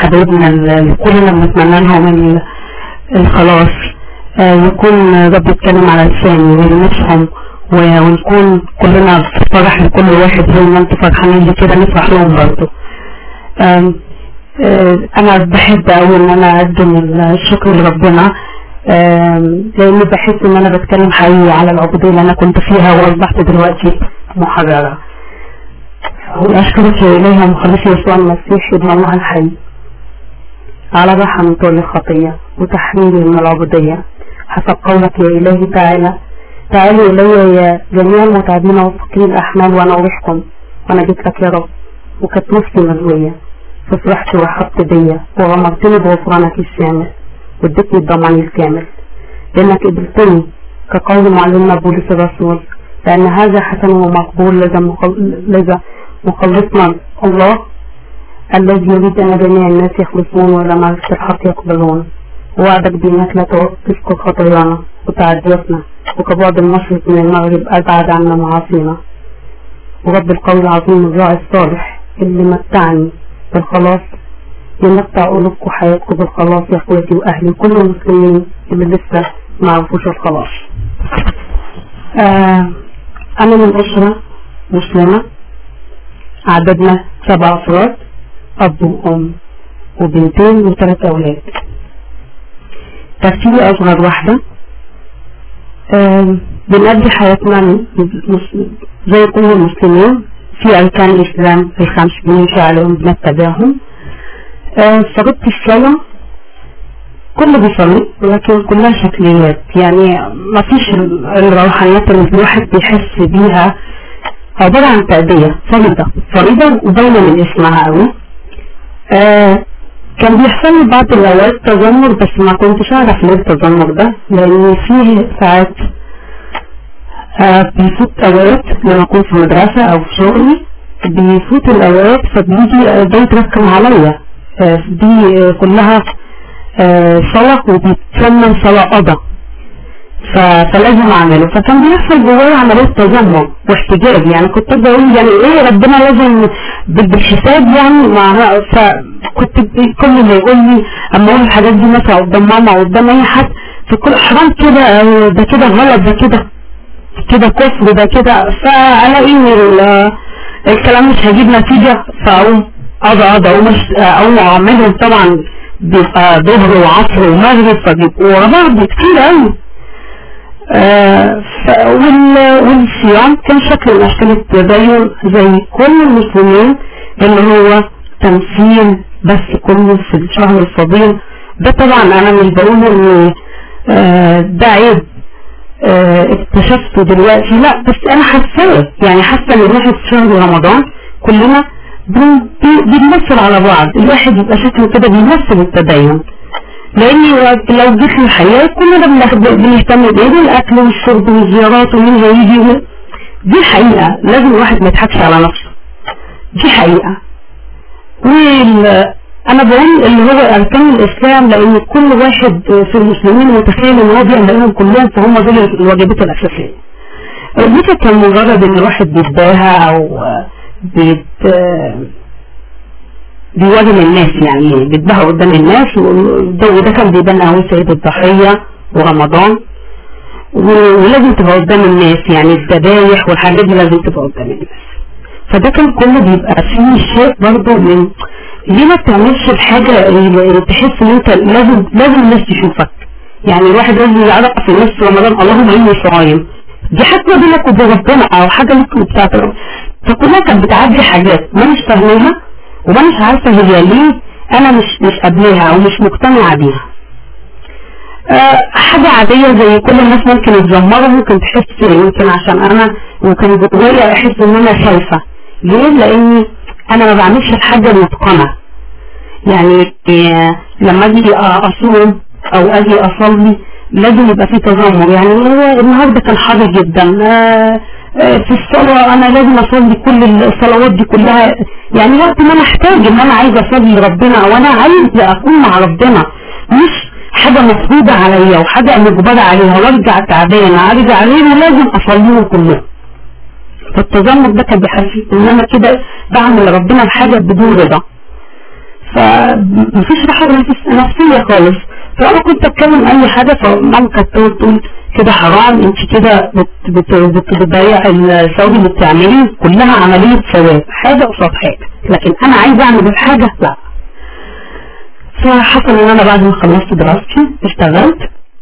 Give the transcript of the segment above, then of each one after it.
حبايبنا اللي كلنا بنتمنى لهم ال- الخلاص آه، يكون رب يتكلم على لساني ويلمسهم و- ونكون كلنا في فرح لكل واحد زي ما انتوا فرحانين لي كده نفرح لهم برضه آم، آه، انا بحب قوي ان انا اقدم الشكر لربنا آم، لاني بحس ان انا بتكلم حقيقي على العبوديه اللي انا كنت فيها واصبحت دلوقتي محرره واشكرك يا الهي مخلصي يسوع المسيح ابن الله الحي على راحة من طول الخطية وتحريري من العبودية حسب قولك يا إلهي تعالى تعالوا إلي يا جميع المتعبين والثقيل الأحمال وأنا أريحكم وأنا جيت لك يا رب وكانت نفسي مزوية ففرحت ورحبت بيا وغمرتني بغفرانك الشامل واديتني الضمان الكامل لأنك قبلتني كقول معلمنا بولس الرسول لأن هذا حسن ومقبول لدى مخل- لدى مخلصنا الله الذي يريد أن جميع الناس يخلصون ولا معرفة الحق يقبلون وعدك بأنك لا تسقط خطايانا وتعدياتنا وكبعد المشرق من المغرب أبعد عنا معاصينا ورب القول العظيم الراعي الصالح اللي متعني بالخلاص يمتع قلوبكم وحياتكم بالخلاص يا اخواتي واهلي كل المسلمين اللي لسه ما عرفوش الخلاص. آه انا من اسره مسلمه عددنا سبع افراد اب وام وبنتين وثلاث اولاد. ترتيبي اصغر واحده آه بنقضي حياتنا مس- زي كل المسلمين في اركان الاسلام الخمس بنمشي عليهم بنتبعهم آه، فرضت الصلاة كله بيصلي لكن كلها شكليات يعني ما فيش ال- الروحانيات اللي الواحد بيحس بيها عبارة عن تأدية فريضة فريضة وباينة من اسمها قوي آه كان بيحصل لي بعض الأوقات تذمر بس ما كنتش أعرف ليه التذمر ده لأن فيه ساعات آه بيفوت أوقات لما أكون في مدرسة أو في شغلي بيفوت الأوقات فبيجي آه، ده يتركم عليا آه، دي آه، كلها آه، صلاة وبيتسمى صلاة قضاء ف- فلازم اعمله فكان بيحصل جوايا عملية تذمر واحتجاج يعني كنت بقول يعني ايه ربنا لازم بال- بالحساب يعني مع فكنت ب- كل اللي يقول لي اما اقول الحاجات دي مثلا قدام ماما او قدام اي حد فكل حرام كده آه، ده كده غلط ده كده كده كفر ده كده فالاقي ان ال- الكلام مش هيجيب نتيجة فاقوم اقعد اقعد اقوم أش- اقوم اعملهم طبعا بيبقى ظهر وعصر ومغرب فبيبقوا ورا بعض كتير قوي آه ف- وال- والصيام كان شكل من اشكال التدين زي كل المسلمين اللي هو تمثيل بس كله في الشهر الفضيل ده طبعا انا مش بقول ان آه ده عيب آه، اكتشفته دلوقتي لا بس انا حاساه يعني حاسه ان احنا في شهر رمضان كلنا بن- بي- بنمثل على بعض الواحد يبقى شكله كده بيمثل التدين لاني لو جيت للحياه كلنا بناخد- بنهتم بايه بالاكل والشرب والزيارات ومين هيجي و- دي حقيقه لازم الواحد ما يضحكش على نفسه دي حقيقه وال انا بقول اللي هو اركان الاسلام لان كل واحد في المسلمين متخيل ان هو بيعملهم كلهم فهم دول الواجبات الاساسيه الرجوله كان مجرد ان الواحد بيتباهى او بيت بيواجه الناس يعني بيتباهى قدام الناس وده وده كان بيبان قوي في عيد الضحيه ورمضان و- ولازم تبقى قدام الناس يعني الذبايح والحاجات دي لازم تبقى قدام الناس فده كان كله بيبقى فيه شيء برضه من ليه ما بتعملش الحاجة اللي تحس ان انت لازم لازم الناس تشوفك يعني الواحد لازم يعرف في الناس في رمضان اللهم اني صايم دي حاجة بينك وبين ربنا او حاجة ليك بتاعت ربنا فكلها كانت بتعدي حاجات ما مش فاهماها وما مش عارفة هي ليه انا مش مش قابلاها او مش مقتنعة بيها آه، حاجة عادية زي كل الناس ممكن يتذمروا ممكن تحس يمكن عشان انا ممكن جوايا احس ان انا خايفة ليه؟ لاني انا ما بعملش الحاجة متقنة يعني آه، لما اجي اصوم او اجي اصلي لازم يبقى في تذمر يعني هو النهارده كان حر جدا آه، آه، في الصلاة انا لازم اصلي كل الصلوات دي كلها يعني وقت ما انا احتاج ان انا عايز اصلي لربنا وانا عايز اكون مع ربنا مش حاجة مفروضة عليا وحاجة مجبرة عليها وارجع تعبانة ارجع عليها لازم اصليهم كلهم فالتذمر ده كان بيحسسني ان انا كده بعمل ربنا بحاجة بدون رضا فمفيش راحة نفس- نفسية خالص فأنا كنت أتكلم أي حاجة فماما كانت تقعد تقول كده حرام أنت كده بت- بت- بت- بتضيع الثواب اللي بتعمليه كلها عملية ثواب حاجة قصاد حاجة لكن أنا عايزة أعمل الحاجة لا فحصل إن أنا بعد ما خلصت دراستي اشتغلت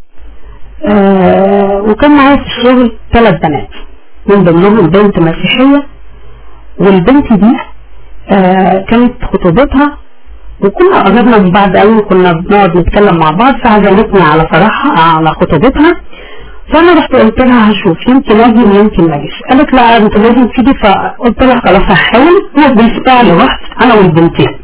آه وكان معايا في الشغل ثلاث بنات من ضمنهم بنت مسيحية والبنت دي آه كانت خطوبتها وكنا قربنا من بعض قوي وكنا بنقعد نتكلم مع بعض فعزمتني على فرحها على خطوبتها فانا رحت قلت لها هشوف يمكن اجي ويمكن ما اجيش قالت لا انت لازم تيجي فقلت لها خلاص هحاول وبالفعل رحت انا والبنتين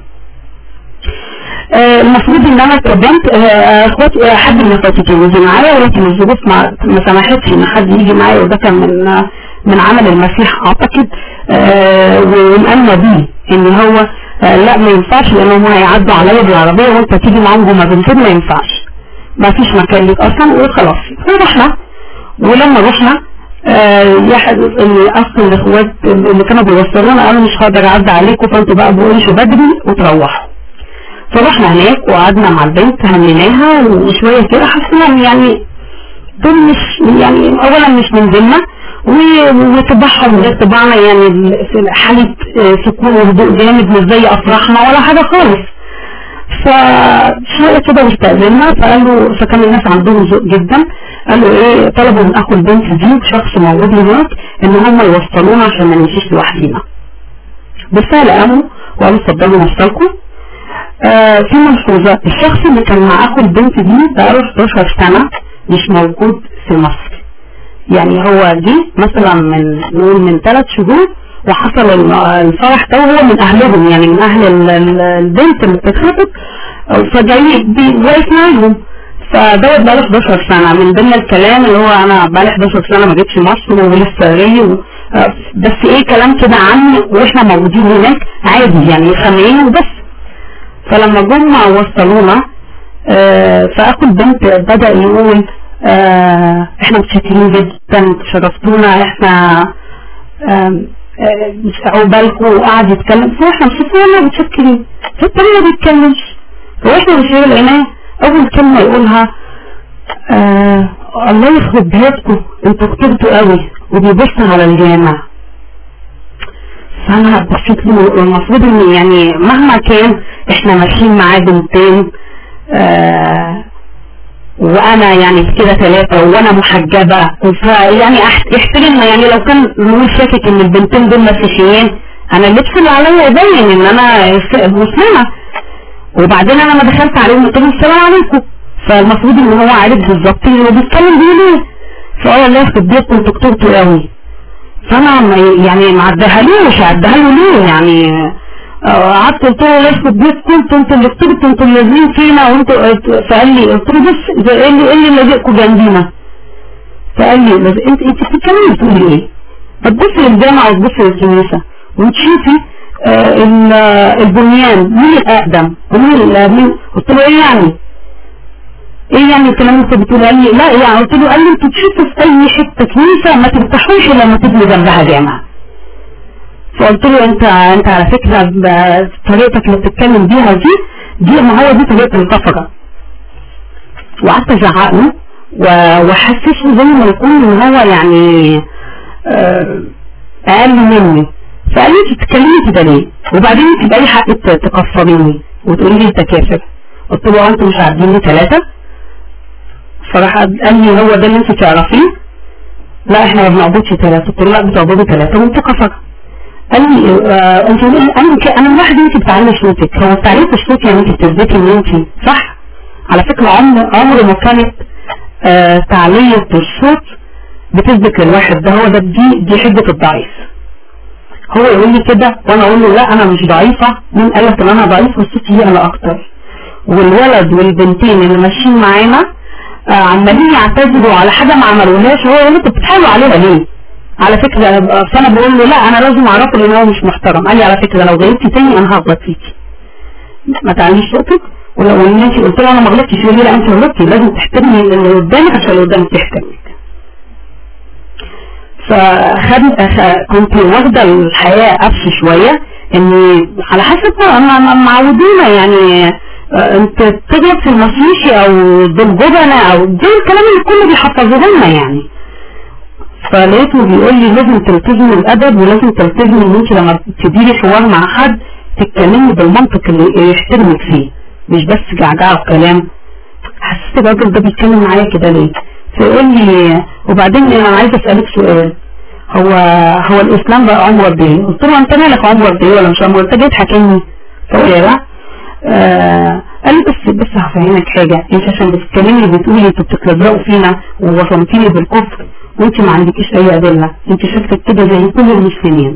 آه، المفروض ان انا اتقدمت آه، اخواتي آه، حد من اخواتي كان يجي معايا ولكن الظروف ما ما سمحتش ان حد يجي معايا وده كان من آه، من عمل المسيح اعتقد آه، وقالنا بيه ان هو آه، لا ما ينفعش لان هم هيعدوا عليا بالعربيه وانت تيجي معاهم هما بنتين ما ينفعش ما فيش مكان ليك اصلا وخلاص فرحنا ولما رحنا آه، يحد الاخ الاخوات اللي كانوا بيوصلونا قالوا مش هقدر اعدي عليكم فانتوا بقى بقولوا بدري وتروحوا فرحنا هناك وقعدنا مع البنت هنيناها وشوية كده حسينا إن يعني دول مش يعني اولا مش من ذمة و- وطباعهم غير طباعنا يعني ال- في حالة آه، سكون وهدوء جامد مش زي افراحنا ولا حاجة خالص فشوية كده واستأذنا فقالوا فكان الناس عندهم ذوق جدا قالوا ايه طلبوا من اخو البنت دي شخص موجود هناك ان هم يوصلونا عشان ما نمشيش لوحدينا بالفعل قاموا وقالوا اتفضلوا نوصلكم آه في ملحوظة الشخص اللي كان مع اخو البنت دي بقاله 11 سنة مش موجود في مصر يعني هو جه مثلا من نقول من ثلاث شهور وحصل ال- الفرح ده وهو من اهلهم يعني من اهل ال- ال- البنت اللي بتتخطب فجاي بي- واقف معاهم فدوت بقاله 11 سنة من ضمن الكلام اللي هو انا بقالي 11 سنة ما جيتش مصر ولسه جاي و- آه، بس ايه كلام كده عني واحنا موجودين هناك عادي يعني سامعين وبس فلما جم وصلونا آه، فاخو البنت بدأ يقول آه، احنا متشكرين جدا شرفتونا احنا آم، آه، مش عقبالكم وقعد يتكلم فاحنا مشينا متشكرين فالتاني ما بيتكلمش واحنا مش لقيناه اول كلمة يقولها آه الله يخرب بيتكم انتوا كتبتوا قوي وبيبص على الجامع فانا بصيت له المفروض ان يعني مهما كان احنا ماشيين معاه بنتين آه وانا يعني كده ثلاثة وانا محجبة فيعني أح- يحترمنا يعني لو كان هو شاكك ان البنتين دول مسيحيين انا اللبس اللي عليا باين ان انا س- مسلمة وبعدين انا ما دخلت عليهم قلت لهم السلام عليكم فالمفروض ان هو عارف بالظبط اللي هو بيتكلم بيه ليه فقال الله يخرب بيتكم انتوا كتبتوا قوي فانا ما- يعني ما عدهالوش عدها له ليه يعني آه، قعدت قلت له ليش بتجيبكم انتوا انتوا اللي كتبتوا انتوا اللي لازمين فينا وانتوا فقال لي قلت له بس ده ايه اللي ايه اللي لازقكم جنبينا فقال لي بس انت انت بتتكلمي بتقولي ايه؟ ما تبصي للجامع وتبصي للكنيسه وتشوفي آه، ال- آه، البنيان مين الاقدم ومين ال- مين قلت له ايه يعني؟ ايه يعني الكلام اللي انت بتقوله قال لي لا يعني قلت له قال لي انتوا تشوفوا في اي حته كنيسه ما تفتحوش الا لما تبنوا جنبها جامع فقلت له انت انت على فكره ب- طريقتك اللي بتتكلم بيها دي دي ما هو دي طريقه الكفره وقعدت ازعق له و- واحسسه زي ما يكون ان هو يعني آه، اقل مني فقال لي انت بتتكلمي كده ليه؟ وبعدين انت بأي حق ت- تكفريني وتقولي لي انت كافر قلت له انتوا مش عارفين لي ثلاثه فراح قال لي هو ده اللي انت تعرفيه لا احنا ما بنعبدش ثلاثه قلت له لا بتعبدوا ثلاثه وانت كفر قال لي آه انت انا ك- انا الواحد انت بتعلي صوتك هو تعليق الصوت يعني انت بتثبتي ان انت صح على فكره عمر عمر ما كانت آه تعلية الصوت بتثبت للواحد ده هو ده دي دي حجة الضعيف هو يقول لي كده وانا اقول له لا انا مش ضعيفة مين قال لك ان انا ضعيف وصوتي يعلى اكتر والولد والبنتين اللي ماشيين معانا آه عمالين يعتذروا على حاجة ما عملوهاش هو يقول لي انتوا بتتحايلوا عليها ليه؟ على فكرة آه، فانا بقول له لا انا لازم اعرفه لان هو مش محترم قال لي على فكرة لو غلطتي تاني انا هغلط فيكي ما تعليش صوتك ولو ان انت قلت له انا ما غلطتش يقول لي لا انت غلطتي لازم تحترمي اللي قدامك عشان اللي قدامك تحترمك فخد أخ- كنت واخدة الحياة قفش شوية ان على حسب ما ما- معودونا يعني آه، انت تغلط في المسيحي او بالجبنة او ده الكلام اللي كله بيحفظوه لنا يعني فلقيته بيقول لي لازم تلتزم الادب ولازم تلتزم ان انت لما تديري حوار مع حد تتكلمي بالمنطق اللي يحترمك فيه مش بس جعجعه وكلام حسيت الراجل ده بيتكلم معايا كده ليه فيقول لي وبعدين انا عايز اسالك سؤال هو هو الاسلام بقى عمره قد ايه؟ قلت له انت مالك عمره قد ايه ولا مش عمره انت جاي تحاكمني فقول يا لا آه قال لي بس بس هفهمك حاجه انت عشان بتتكلمي بتقولي انتوا بتتلزقوا فينا ووصمتيني بالكفر وانت ما عندكيش اي ادله انت شكلك كده زي كل المسلمين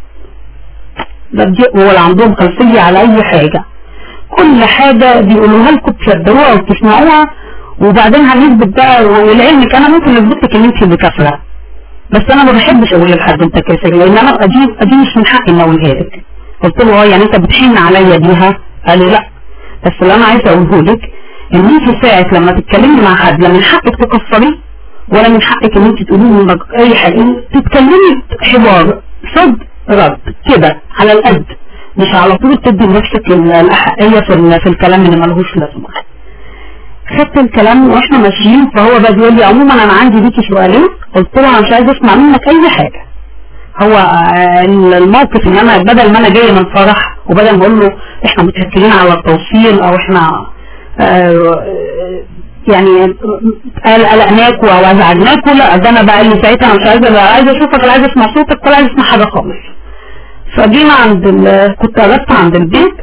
ده دي ولا عندهم خلفيه على اي حاجه كل حاجه بيقولوها لكم تصدقوها وتسمعوها وبعدين هنثبت بقى ولعلمك انا ممكن اثبت لك ان انت اللي كافره بس انا ما بحبش اقول لحد انت كافر لان انا دي دي مش من حقي ان اقولها لك قلت له اه يعني انت بتحن عليا بيها قال لي لا بس اللي انا عايزه اقوله لك ان انت ساعه لما تتكلمي مع حد لا من حقك تكفريه ولا من حقك ان انت تقولي له انك اي حاجه تتكلمي حوار صد رد كده على القد مش على طول تدي لنفسك ال- الاحقيه في ال- في الكلام اللي ملهوش لازمه خدت الكلام واحنا ماشيين فهو بقى بيقول لي عموما انا عندي ليكي سؤالين قلت له انا مش عايز اسمع منك اي حاجه هو آه، الموقف ان انا بدل ما انا جايه من فرح وبدل ما اقول له احنا متشكرين على التوصيل او احنا آه، يعني قال قلقناكوا او ازعجناكوا لا ده انا بقى اللي ساعتها انا مش عايزه لا عايزه اشوفك ولا عايزه اسمع صوتك ولا عايزه اسمع حاجه خالص فجينا عند ال- كنت قربت عند البيت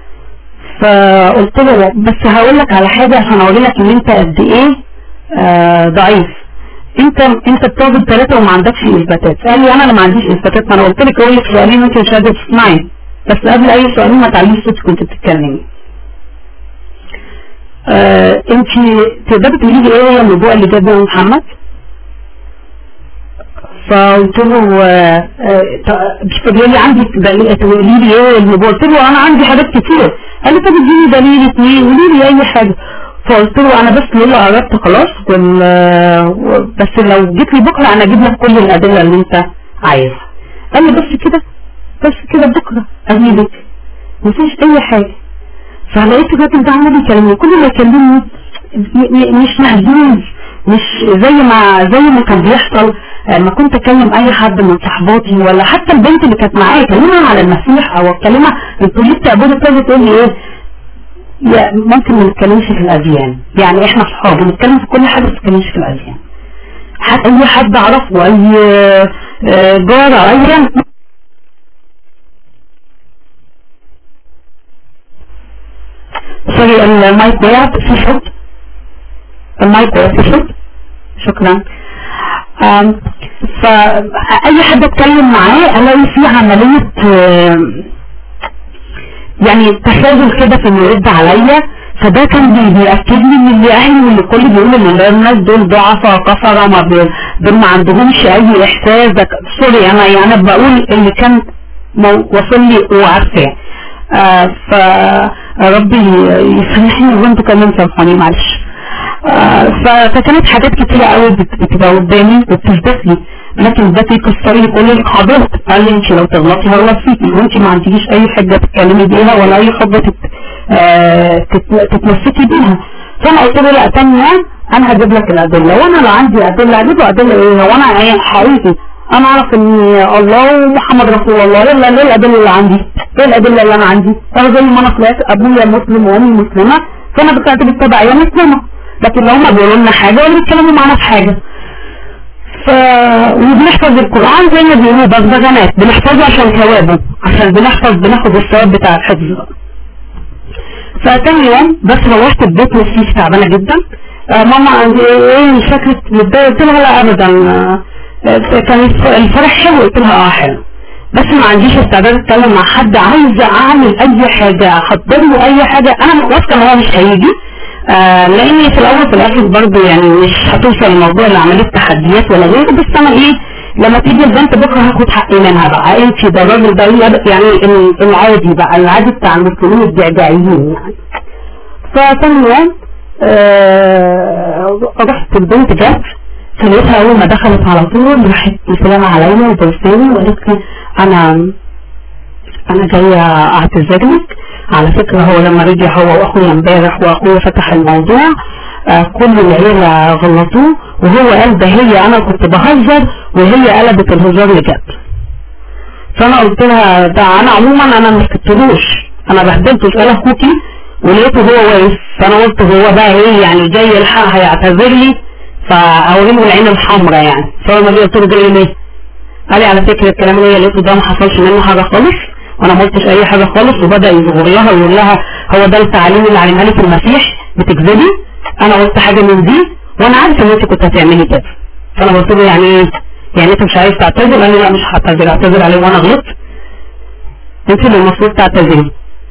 فقلت له بس هقول لك على حاجه عشان اوري لك ان انت قد ايه آه ضعيف انت انت بتاخد ثلاثه وما عندكش اثباتات قال لي انا اللي ما عنديش اثباتات ما انا قلت لك اقول لك سؤالين وانت مش قادره تسمعي بس قبل اي سؤالين ما تعليش صوتك كنت بتتكلمي آه انت تقدري تقولي لي ايه هي الموضوع اللي جاب يا محمد فقلت له آه، آه، ط- بيقول لي عندي دليل تقولي لي ايه الموضوع قلت له انا عندي حاجات كتير قال لي طب اديني دليل اتنين قولي لي اي حاجه فقلت له انا بس لولا قربت خلاص وال... و- بس لو جيت لي بكره انا اجيب لك كل الادله اللي انت عايزها قال لي بس كده بس كده بكره اجيبك مفيش اي حاجه فلقيت الراجل ده عمال يكلمني كل ما يكلمني م- م- مش مهزوز مش زي ما زي ما كان بيحصل لما كنت اكلم اي حد من صحباتي ولا حتى البنت اللي كانت معايا اكلمها على المسيح او اكلمها انتوا ليه بتعبدوا كذا تقول لي ايه يا ممكن ما نتكلمش في الاديان يعني احنا صحاب بنتكلم في كل حاجه بس ما نتكلمش في الاديان حتى اي حد اعرفه اي آه، جاره اي سوري المايك وقع في صوت المايك وقع في صوت شكرا آم، فأي حد اتكلم معاه الاقي فيه عملية آم، يعني تخاذل كده في انه يرد عليا فده كان بي- بيأكد لي ان اللي اهلي واللي كل بيقول ان الناس دول ضعفاء كفرة ما بي- دول ما عندهمش اي احساس ده ك- سوري انا يعني أنا بقول اللي كان مو- وصل لي وعارفاه آه فربي يسامحني وانتوا كمان سامحوني معلش آه ف- فكانت حاجات كتيرة قوي بت- بتبقى قدامي وبتثبت لي لكن ده يكسر لي كل القدرات قال لي انت لو تغلطي هغلط فيكي وانت ما عندكيش اي حاجه تتكلمي بيها ولا اي خطوه تت... آه تت... تتمسكي بيها فانا قلت له لا تاني انا هجيب لك الادله وانا لو عندي ادله هجيب له ادله ايه هو انا ايه حقيقي انا اعرف ان الله ومحمد رسول الله يلا ايه الادله اللي عندي ايه الادله اللي انا عندي انا زي ما انا طلعت ابويا مسلم وامي مسلمه فانا بتاعتي بالتبعيه مسلمه لكن لو هم بيقولوا لنا حاجه ولا بيتكلموا معانا في حاجه ف وبنحفظ القرآن زي ما بيقولوا بغبغانات بنحفظه عشان ثوابه عشان بنحفظ بناخد الثواب بتاع الحفظ ده فتاني يوم بس روحت البيت نفسيتي تعبانة جدا آه ماما عندي ايه شكلك متضايقة قلت لها لا ابدا آه كان الفرح حلو قلت لها اه حلو بس ما عنديش استعداد اتكلم مع حد عايزه اعمل اي حاجه احضر له اي حاجه انا واثقه ان هو مش هيجي آه لاني في الاول وفي الاخر برضه يعني مش هتوصل الموضوع لعمليه تحديات ولا غيره بس انا ايه لما تيجي البنت بكره هاخد حقي منها بقى انت ده الراجل ده يعني ال- العادي بقى العادي بتاع المسلمين الجعجعيين يعني فتاني يوم آه رحت البنت جت فلقيتها اول ما دخلت على طول راحت مسلمة عليا وبرساني وقالت لي انا انا جايه اعتذر لك على فكره هو لما رجع هو واخويا امبارح واخويا فتح الموضوع آه كل العيله غلطوه وهو قال ده هي انا كنت بهزر وهي قلبت الهزار لجد فانا قلت لها ده انا عموما انا ما سكتلوش انا بهدلته سؤال اخوكي ولقيته هو واقف فانا قلت هو بقى ايه يعني جاي الحق هيعتذر لي فاوري له العين الحمراء يعني فاول ما جه قلت له جاي ليه؟ قال لي على فكره الكلام اللي هي لقيته ده ما حصلش منه حاجه خالص وانا ما قلتش اي حاجه خالص وبدا يصغر لها ويقول لها هو ده التعليم اللي علمها لك المسيح بتكذبي انا قلت حاجه من دي وانا عارفه ان انت كنت هتعملي كده فانا قلت له يعني ايه؟ يعني انت مش عايز تعتذر؟ قال لي لا مش هعتذر اعتذر عليه وانا غلطت انت اللي المفروض تعتذري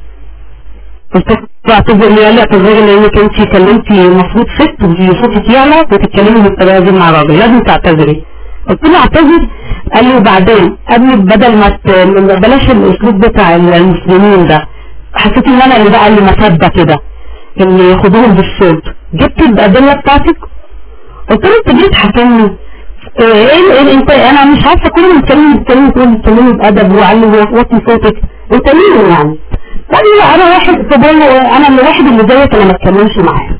قلت له اعتذر لي قال لي اعتذري لانك انت كلمتي المفروض ست وصوتك يعلى وتتكلمي بالطريقه دي مع راجل لازم تعتذري قلت له اعتذر قال لي وبعدين قبل بدل ما ت- بلاش الاسلوب بتاع المسلمين ده حسيت ان انا اللي بقى اللي مسبه كده اللي ياخدوهم بالصوت جبت الادله بتاعتك قلت له انت ليه تحكمني ايه ايه ايه انت انا مش عارفه كل ما تكلمي تكلمي تقول تكلمي بادب وعلي وطي صوتك انت مين يعني؟ قال لي لا انا واحد فبقول له انا اللي واحد اللي زيك انا ما اتكلمش معاه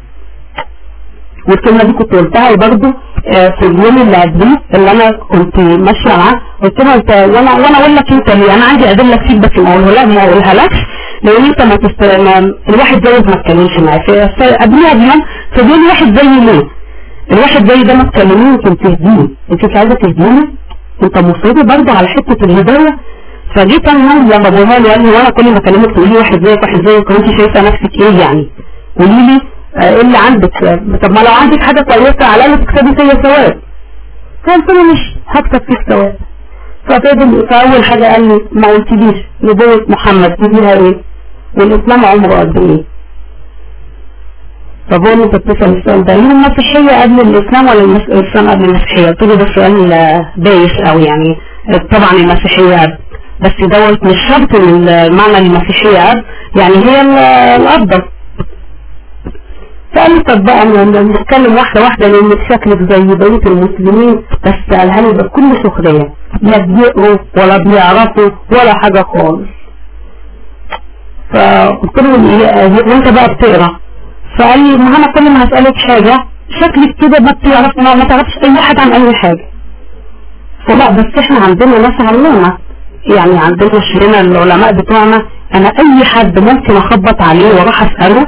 والكلمه دي كنت قلتها برضه آه، في اليوم اللي قبليه اللي انا كنت ماشيه معاه قلت له انت وانا وانا اقول لك انت ليه انا عندي ادله كتير بس ما اقولها ما اقولها لكش لان انت ما تست... ما الواحد زيك ما اتكلمش معاه في- في- قبليها بيوم فبيقول لي واحد زي ليه؟ الواحد زي ده ما تكلميه يمكن تهديه انت مش عايزه تهديني انت مصر برضه على حته الهدايه فجيت انا لما بقولها له قال لي وانا كل ما اكلمك تقولي واحد زيك واحد زيك وانت شايفه نفسك ايه يعني قولي لي آه، ايه اللي عندك آه، طب ما لو عندك حاجه كويسه على الاقل تكسبي فيا ثواب فقلت له مش هكسب فيك ثواب ففضل فاول حاجه قال لي ما قلتليش نبوه محمد دي ليها ايه والاسلام عمره قد ايه فبقول له انت بتسال السؤال ده ليه المسيحيه قبل الاسلام ولا المس- الاسلام قبل المسيحيه؟ قلت له ده سؤال آه، بايخ قوي يعني آه، طبعا المسيحيه قبل بس دوت مش شرط ان المعنى المسيحيه قبل يعني هي ال- الافضل فقال لي طب بقى ن- ن- نتكلم واحده واحده لان شكلك زي بقيه المسلمين بس قالها لي بكل سخريه لا بيقروا ولا بيعرفوا ولا حاجه خالص فقلت له إيه- وانت بقى بتقرا فقال لي ما انا كل ما هسألك حاجة شكلك كده ما بتعرف ما, ما تعرفش اي حاجة عن اي حاجة فلا بس احنا عندنا ناس علمونا يعني عندنا شرنا العلماء بتوعنا انا اي حد ممكن اخبط عليه واروح اسأله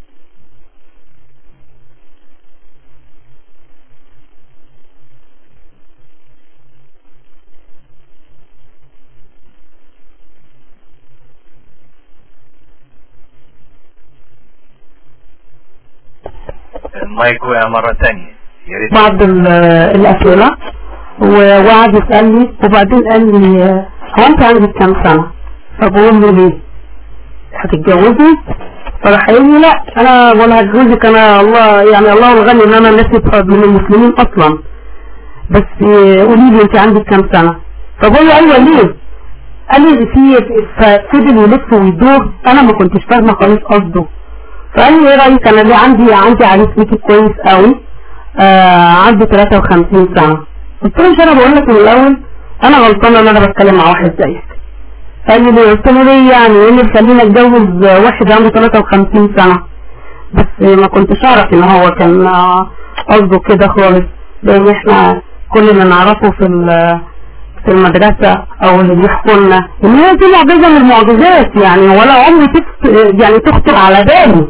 المايك وقع مرة تانية يا ريت بعض ال- الاسئلة و- وقعد يسألني وبعدين قال لي آه، هو انت عندك كام سنة فبقول له ليه هتتجوزي فراح قايل لي لا انا ولا هتجوزك انا الله يعني الله الغني ان انا نفسي ابقى من المسلمين اصلا بس آه، قولي لي انت عندك كام سنة فبقول له ايوه ليه قال لي في ففضل يلف ويدور انا ما كنتش فاهمه خالص قصده فقال لي ايه رايك انا ليه عندي عندي عريس ليكي كويس قوي آه عنده 53 سنه قلت له مش انا بقول لك من الاول انا غلطانه ان انا بتكلم مع واحد زيك قال لي ليه قلت له ليه يعني ايه اللي يخليني اتجوز واحد عنده 53 سنه بس ما كنتش اعرف ان هو كان آه، قصده كده خالص لان احنا كل اللي نعرفه في ال- في المدرسة او اللي بيحكوا لنا ان هي دي معجزة من المعجزات يعني ولا عمري تخت... يعني تخطر على بالي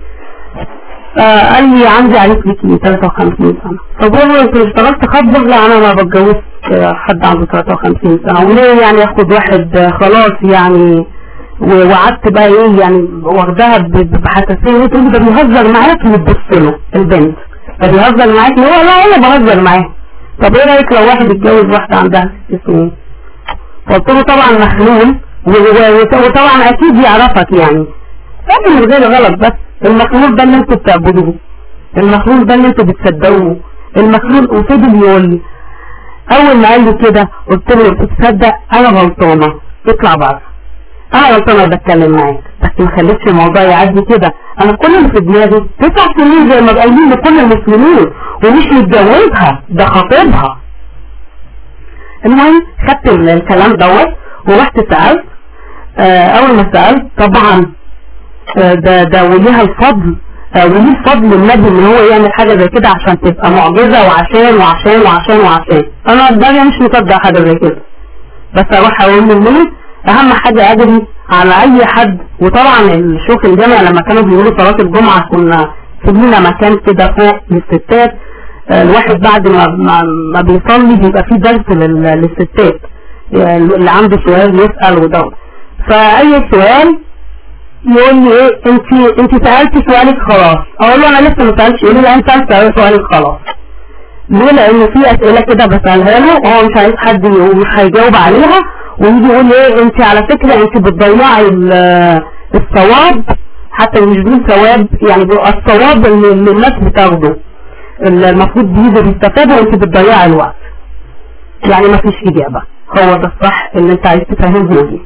آه قال لي عندي عريس ليكي 53 سنة فبقول له انت اشتغلت خبر لا انا ما بتجوزش آه، حد عنده 53 سنة وليه يعني اخد واحد آه، خلاص يعني و- وقعدت بقى ايه يعني واخداها ب- ب- بحساسية وهي تقول لي ده بيهزر معاك وتبص له البنت ده بيهزر معاك هو لا انا بهزر معاه طب ايه رايك لو واحد اتجوز واحدة عندها ست سنين قلت له طبعا مخلول و- و- وطبعا اكيد يعرفك يعني لكن من غير غلط بس المخلول ده اللي انتوا بتعبدوه المخلول ده اللي انتوا بتصدقوه المخلول وفضل يقول لي اول ما قال لي كده قلت له تصدق انا غلطانه اطلع بره انا غلطانه بتكلم معاك بس ما خليتش الموضوع يعدي كده انا كل اللي في دماغي تسع سنين زي ما قايلين لكل المسلمين ومش متجوزها ده خطيبها المهم خدت ال- الكلام دوت ورحت سألت آه، اول ما سألت طبعا آه، ده ده وليها الفضل آه، وليه الفضل النبي ان هو يعمل حاجة زي كده عشان تبقى معجزة وعشان وعشان وعشان وعشان انا دماغي مش مصدق حاجة زي كده بس اروح اقول للناس اهم حاجة اجري على اي حد وطبعا الشيوخ الجامع لما كانوا بيقولوا صلاة الجمعة كنا سيبنا مكان كده فوق للستات آه، الواحد بعد ما ما, ما بيصلي بيبقى فيه درس لل- للستات يعني اللي عنده سؤال يسأل وده فأي سؤال يقول لي ايه انت انت سألتي سؤالك خلاص اقول له انا لسه ما سألتش يقول لي لا انت سألت سؤالك خلاص ليه لان في اسئله كده بسالها له هو مش عايز حد ي- مش هيجاوب عليها ويجي يقول لي ايه انت على فكره انت بتضيعي ال- الثواب حتى مش بيقول ثواب يعني بيبقى الثواب اللي اللي الناس بتاخده اللي المفروض بيجوا بيستفادوا وانت بتضيعي الوقت يعني ما فيش اجابه هو ده الصح اللي انت عايز تفهمه دي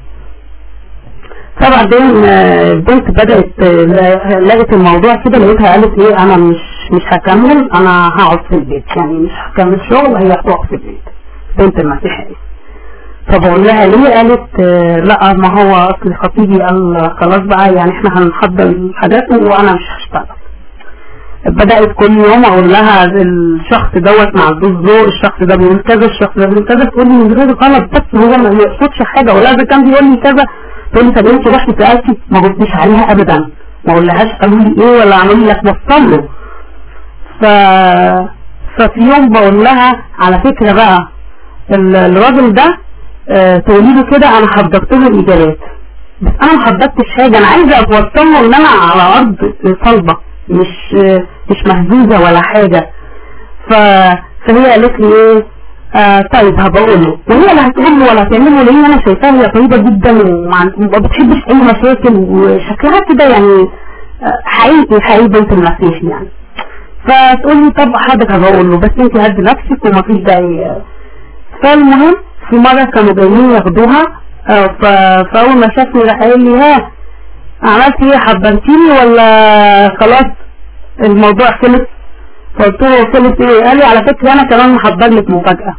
فبعدين آه، البنت بدأت آه، لقت الموضوع كده لقيتها قالت ايه انا مش مش هكمل انا هقعد في البيت يعني مش هكمل شغل هي هتقعد في البيت بنت المسيحية فبقول لها ليه قالت آه، لا ما هو اصل خطيبي قال خلاص بقى يعني احنا هنحضر الحاجات وانا مش هشتغل بدأت كل يوم اقول لها الشخص دوت ما عندوش ذوق الشخص ده بيقول كذا الشخص ده بيقول كذا تقول لي من غير غلط بس هو ما يقصدش حاجه ولا اذا كان بيقول لي كذا تقول لي طب انت رحتي سالتي ما قلتيش عليها ابدا ما اقولهاش قالوا لي ايه ولا عملوا لك وصل له ف ففي يوم بقول لها على فكره بقى ال- الراجل ده آه، تقولي له كده انا حضرت له الاجابات بس انا ما حضرتش حاجه انا عايزه اتوصل له ان انا على ارض صلبه مش آه، مش مهزوزه ولا حاجه ف... فهي قالت لي ايه آه طيب هبقول له وهي لا هتقول له ولا هتعمل له لان انا شايفاها هي طيبه جدا وما ما بتحبش اي مشاكل وشكلها كده يعني آه، حقيقي حقيقي بنت المسيح يعني فتقول لي طب حاضر هبقول له بس انت هدي نفسك وما فيش داعي آه. فالمهم في مره كانوا جايين ياخدوها آه، ف- فاول ما شافني راح قال لي ها عملت ايه حبنتيني ولا خلاص الموضوع خلص قلت له خلص ايه قال لي على فكره انا كمان محضر لك مفاجاه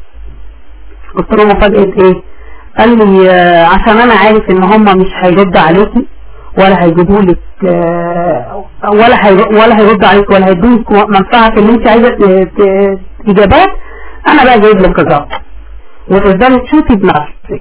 قلت له مفاجاه ايه قال لي آه، عشان انا عارف ان هم مش هيردوا عليكي ولا هيجيبوا لك آه، ولا هي ولا هيردوا عليك ولا هيدوك منفعه في اللي انت عايزه ت- ت- اجابات انا بقى جايب لك الرابط وتقدري تشوفي بنفسك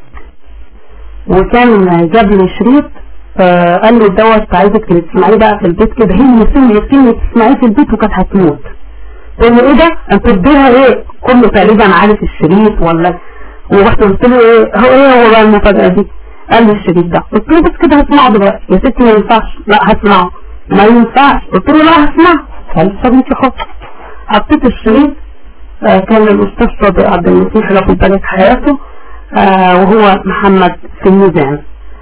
وكان جاب لي شريط آه، قال لي دوت عايزك تسمعيه بقى في البيت كده هي سمعت كلمة تسمعيه في البيت وكانت هتموت قلت له ايه ده انت اديها ايه كله تقريبا عارف الشريط ولا ورحت قلت له ايه هو ايه هو بقى المفاجأة دي قال لي الشريط ده قلت له بس كده هسمعه دلوقتي يا ستي ما ينفعش لا هسمعه ما ينفعش قلت له لا هسمعه قال لي طب انت خلاص حطيت الشريط آه، كان الأستاذ صادق عبد المسيح له بارك حياته آه، وهو محمد في الميزان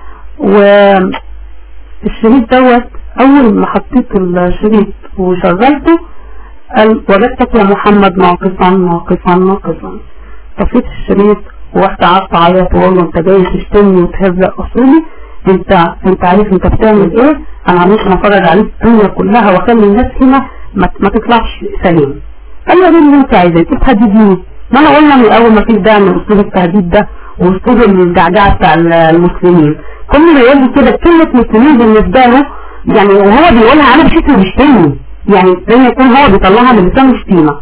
والشريط دوت أول ما حطيت الشريط وشغلته قال وجدتك يا محمد ناقصا ناقصا ناقصا طفيت الشريط ورحت قعدت اعيط واقول له انت جاي تشتمني وتهزق اصولي انت انت عارف انت بتعمل ايه انا مش هتفرج عليك الدنيا كلها واخلي الناس هنا ما, ما تطلعش سليم قال لي اللي انت عايزاه انت بتهددني ما انا قلنا من الاول ما فيش داعي من اسلوب التهديد ده واسلوب الجعجعه بتاع المسلمين كل ما يقول لي كده كلمه مسلمين بالنسبه له يعني وهو بيقولها انا بشكل بيشتمني يعني زي ما يكون هو بيطلعها من لسانه شتيمه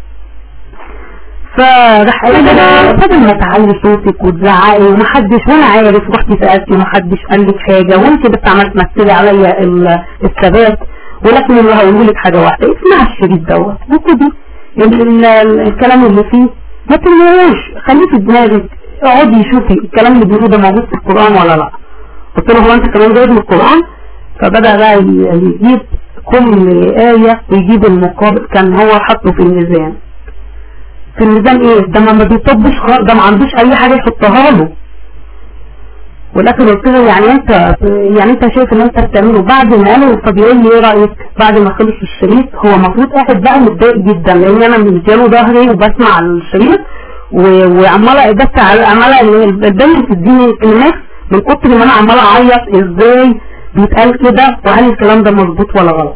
فراح قال لي بدل ما تعلي صوتك وتزعقي ومحدش وانا عارف رحتي سالتي ومحدش قال لك حاجه وانت بس عملت تمثلي عليا ال- الثبات ولكن اللي هقوله لك حاجه واحده اسمعي الشريط دوت وخدي ال- ال- ال- الكلام اللي فيه ما تلموش خليه في دماغك اقعدي شوفي الكلام اللي بيقوله ده موجود في القران ولا لا قلت له هو انت كمان جايب من القران فبدا بقى ي- يجيب كل ايه ويجيب المقابل كان هو حاطه في الميزان في الميزان ايه ده ما بيطبش خالص ده ما عندوش اي حاجه يحطها له ولكن قلت له يعني انت يعني انت شايف ان انت بتعمله بعد ما قاله فبيقول لي ايه رايك بعد ما خلص الشريط هو المفروض قاعد بقى متضايق جدا لان انا مديله ظهري وبسمع الشريط و- وعماله بس على- عماله ال- البنت بتديني كلمات من كتر ما انا عماله اعيط ازاي بيتقال كده وهل الكلام ده مظبوط ولا غلط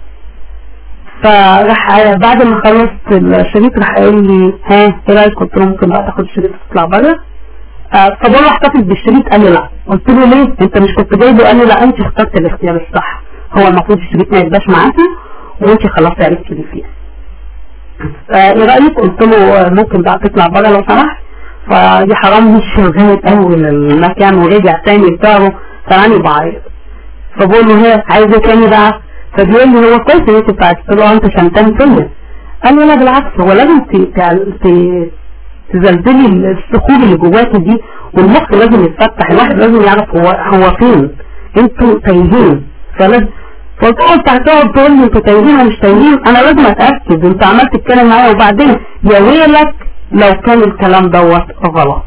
فراح بعد ما خلصت الشريط راح قال لي ها ايه رايك قلت له ممكن بقى تاخد الشريط وتطلع بره آه، فبقول له احتفظ بالشريط قال لي لا قلت له ليه انت مش كنت جايبه قال لي لا انت اخترت الاختيار الصح هو المفروض الشريط ما يبقاش معاكي وانت خلاص عرفتي اللي فيه آه، ايه رايك قلت له آه، ممكن بقى تطلع بره لو سمحت فدي حرام مش غاية اول المكان ورجع تاني بتاعه فانا بعيط فبقول له هي عايز ايه تاني بقى فبيقول لي هو كويس ان انت بتاعت قلت له آه، انت شمتان فيا قال لي لا بالعكس هو لازم ت- ت- ت- تزلزلي الصخور اللي جواكي دي والمخ لازم يتفتح الواحد لازم يعرف هو هو فين انتوا تايهين فلازم فقلت له انت هتقعد تقول لي انتوا تايهين ومش تايهين انا لازم اتاكد انت عمال تتكلم معايا وبعدين يا ويلك لو كان الكلام دوت غلط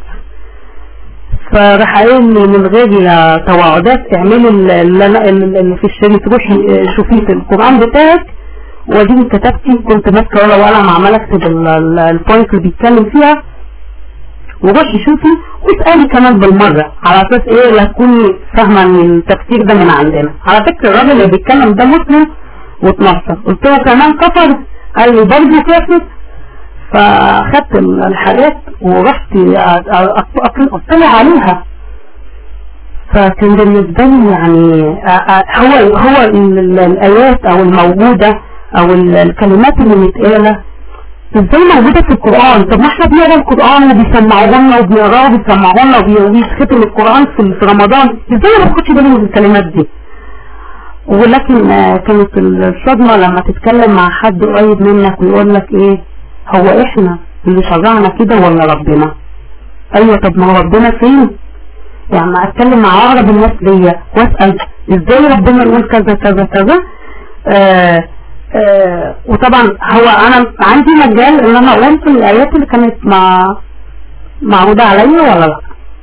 فراح قايل لي من غير لا توعدات اعملي اللي, أنا- اللي في الشريط روحي اه، شوفيه في القران بتاعك ودي كتبتي كنت ماسكه ورقه وقلم عماله اكتب ال- ال- البوينت اللي بيتكلم فيها وروحي شوفي واسالي كمان بالمره على اساس ايه لا تكوني فاهمه ان التفسير ده من عندنا على فكره الراجل اللي بيتكلم ده مسلم واتنصر قلت له كمان كفر قال لي برضه كافر فاخدت ال- الحاجات ورحت أ- أ- أ- اطلع عليها فكان بالنسبه لي يعني أ- أ- هو هو ال- ال- الايات او الموجوده او ال- الكلمات اللي متقاله ازاي موجودة في القرآن طب ما احنا بنقرا القرآن وبيسمعوه لنا وبنقراه وبيسمعوه لنا وبي- وبيتختم القرآن في في رمضان ازاي ما باخدش بالي من الكلمات دي ولكن آه، كانت الصدمة لما تتكلم مع حد قريب منك ويقول لك ايه هو احنا اللي شرعنا كده ولا ربنا ايوه طب ما هو ربنا فين يعني اتكلم مع اقرب الناس ليا واسال ازاي ربنا يقول كذا كذا كذا آه آه وطبعا هو انا عندي مجال ان انا اقول في الايات اللي كانت مع معروضة عليا ولا لا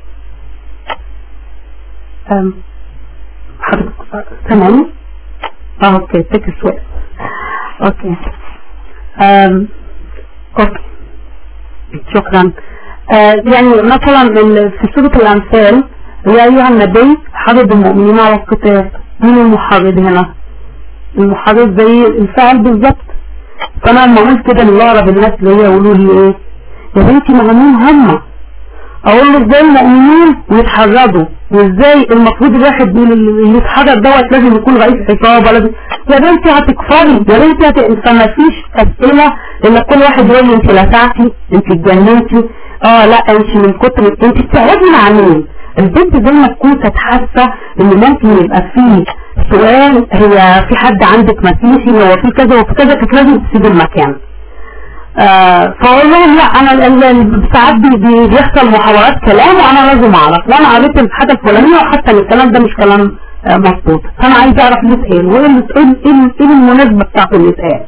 آم، حضرتك سامعني اه اوكي تك سويت اوكي آم، اوكي شكرا آه يعني مثلا ال- في سورة الأنفال يا أيها النبي حرض المؤمنين على القتال مين المحرض هنا؟ المحرض زي الفاعل بالظبط فأنا لما أقول كده لأقرب الناس ليا يقولوا لي إيه؟ يا بنتي ما مين هم؟ أقول له إزاي المؤمنين يتحرضوا وإزاي المفروض الواحد من اللي يتحرض دوت لازم يكون رئيس عصابة لازم يا بنتي هتكفري يا بنتي هت... فما فيش أسئلة إلا كل واحد يقول لي أنت لسعتي أنت اتجننتي اه لا انت من كتر انت بتقعدي مع مين البنت زي ما تكون كانت حاسه ان ممكن يبقى في سؤال هي في حد عندك ما فيش هو في كذا وفي كذا كانت لازم تسيب المكان آه فاقول لهم لا انا ال- ال- ساعات بي- بي- بيحصل محاورات كلام وانا لازم اعرف لا انا قريت الحاجه الفلانيه وحتى ان الكلام ده مش كلام آه مظبوط فانا عايز اعرف ليه اتقال وايه ال- ايه ال- ايه المناسبه بتاعته اللي اتقال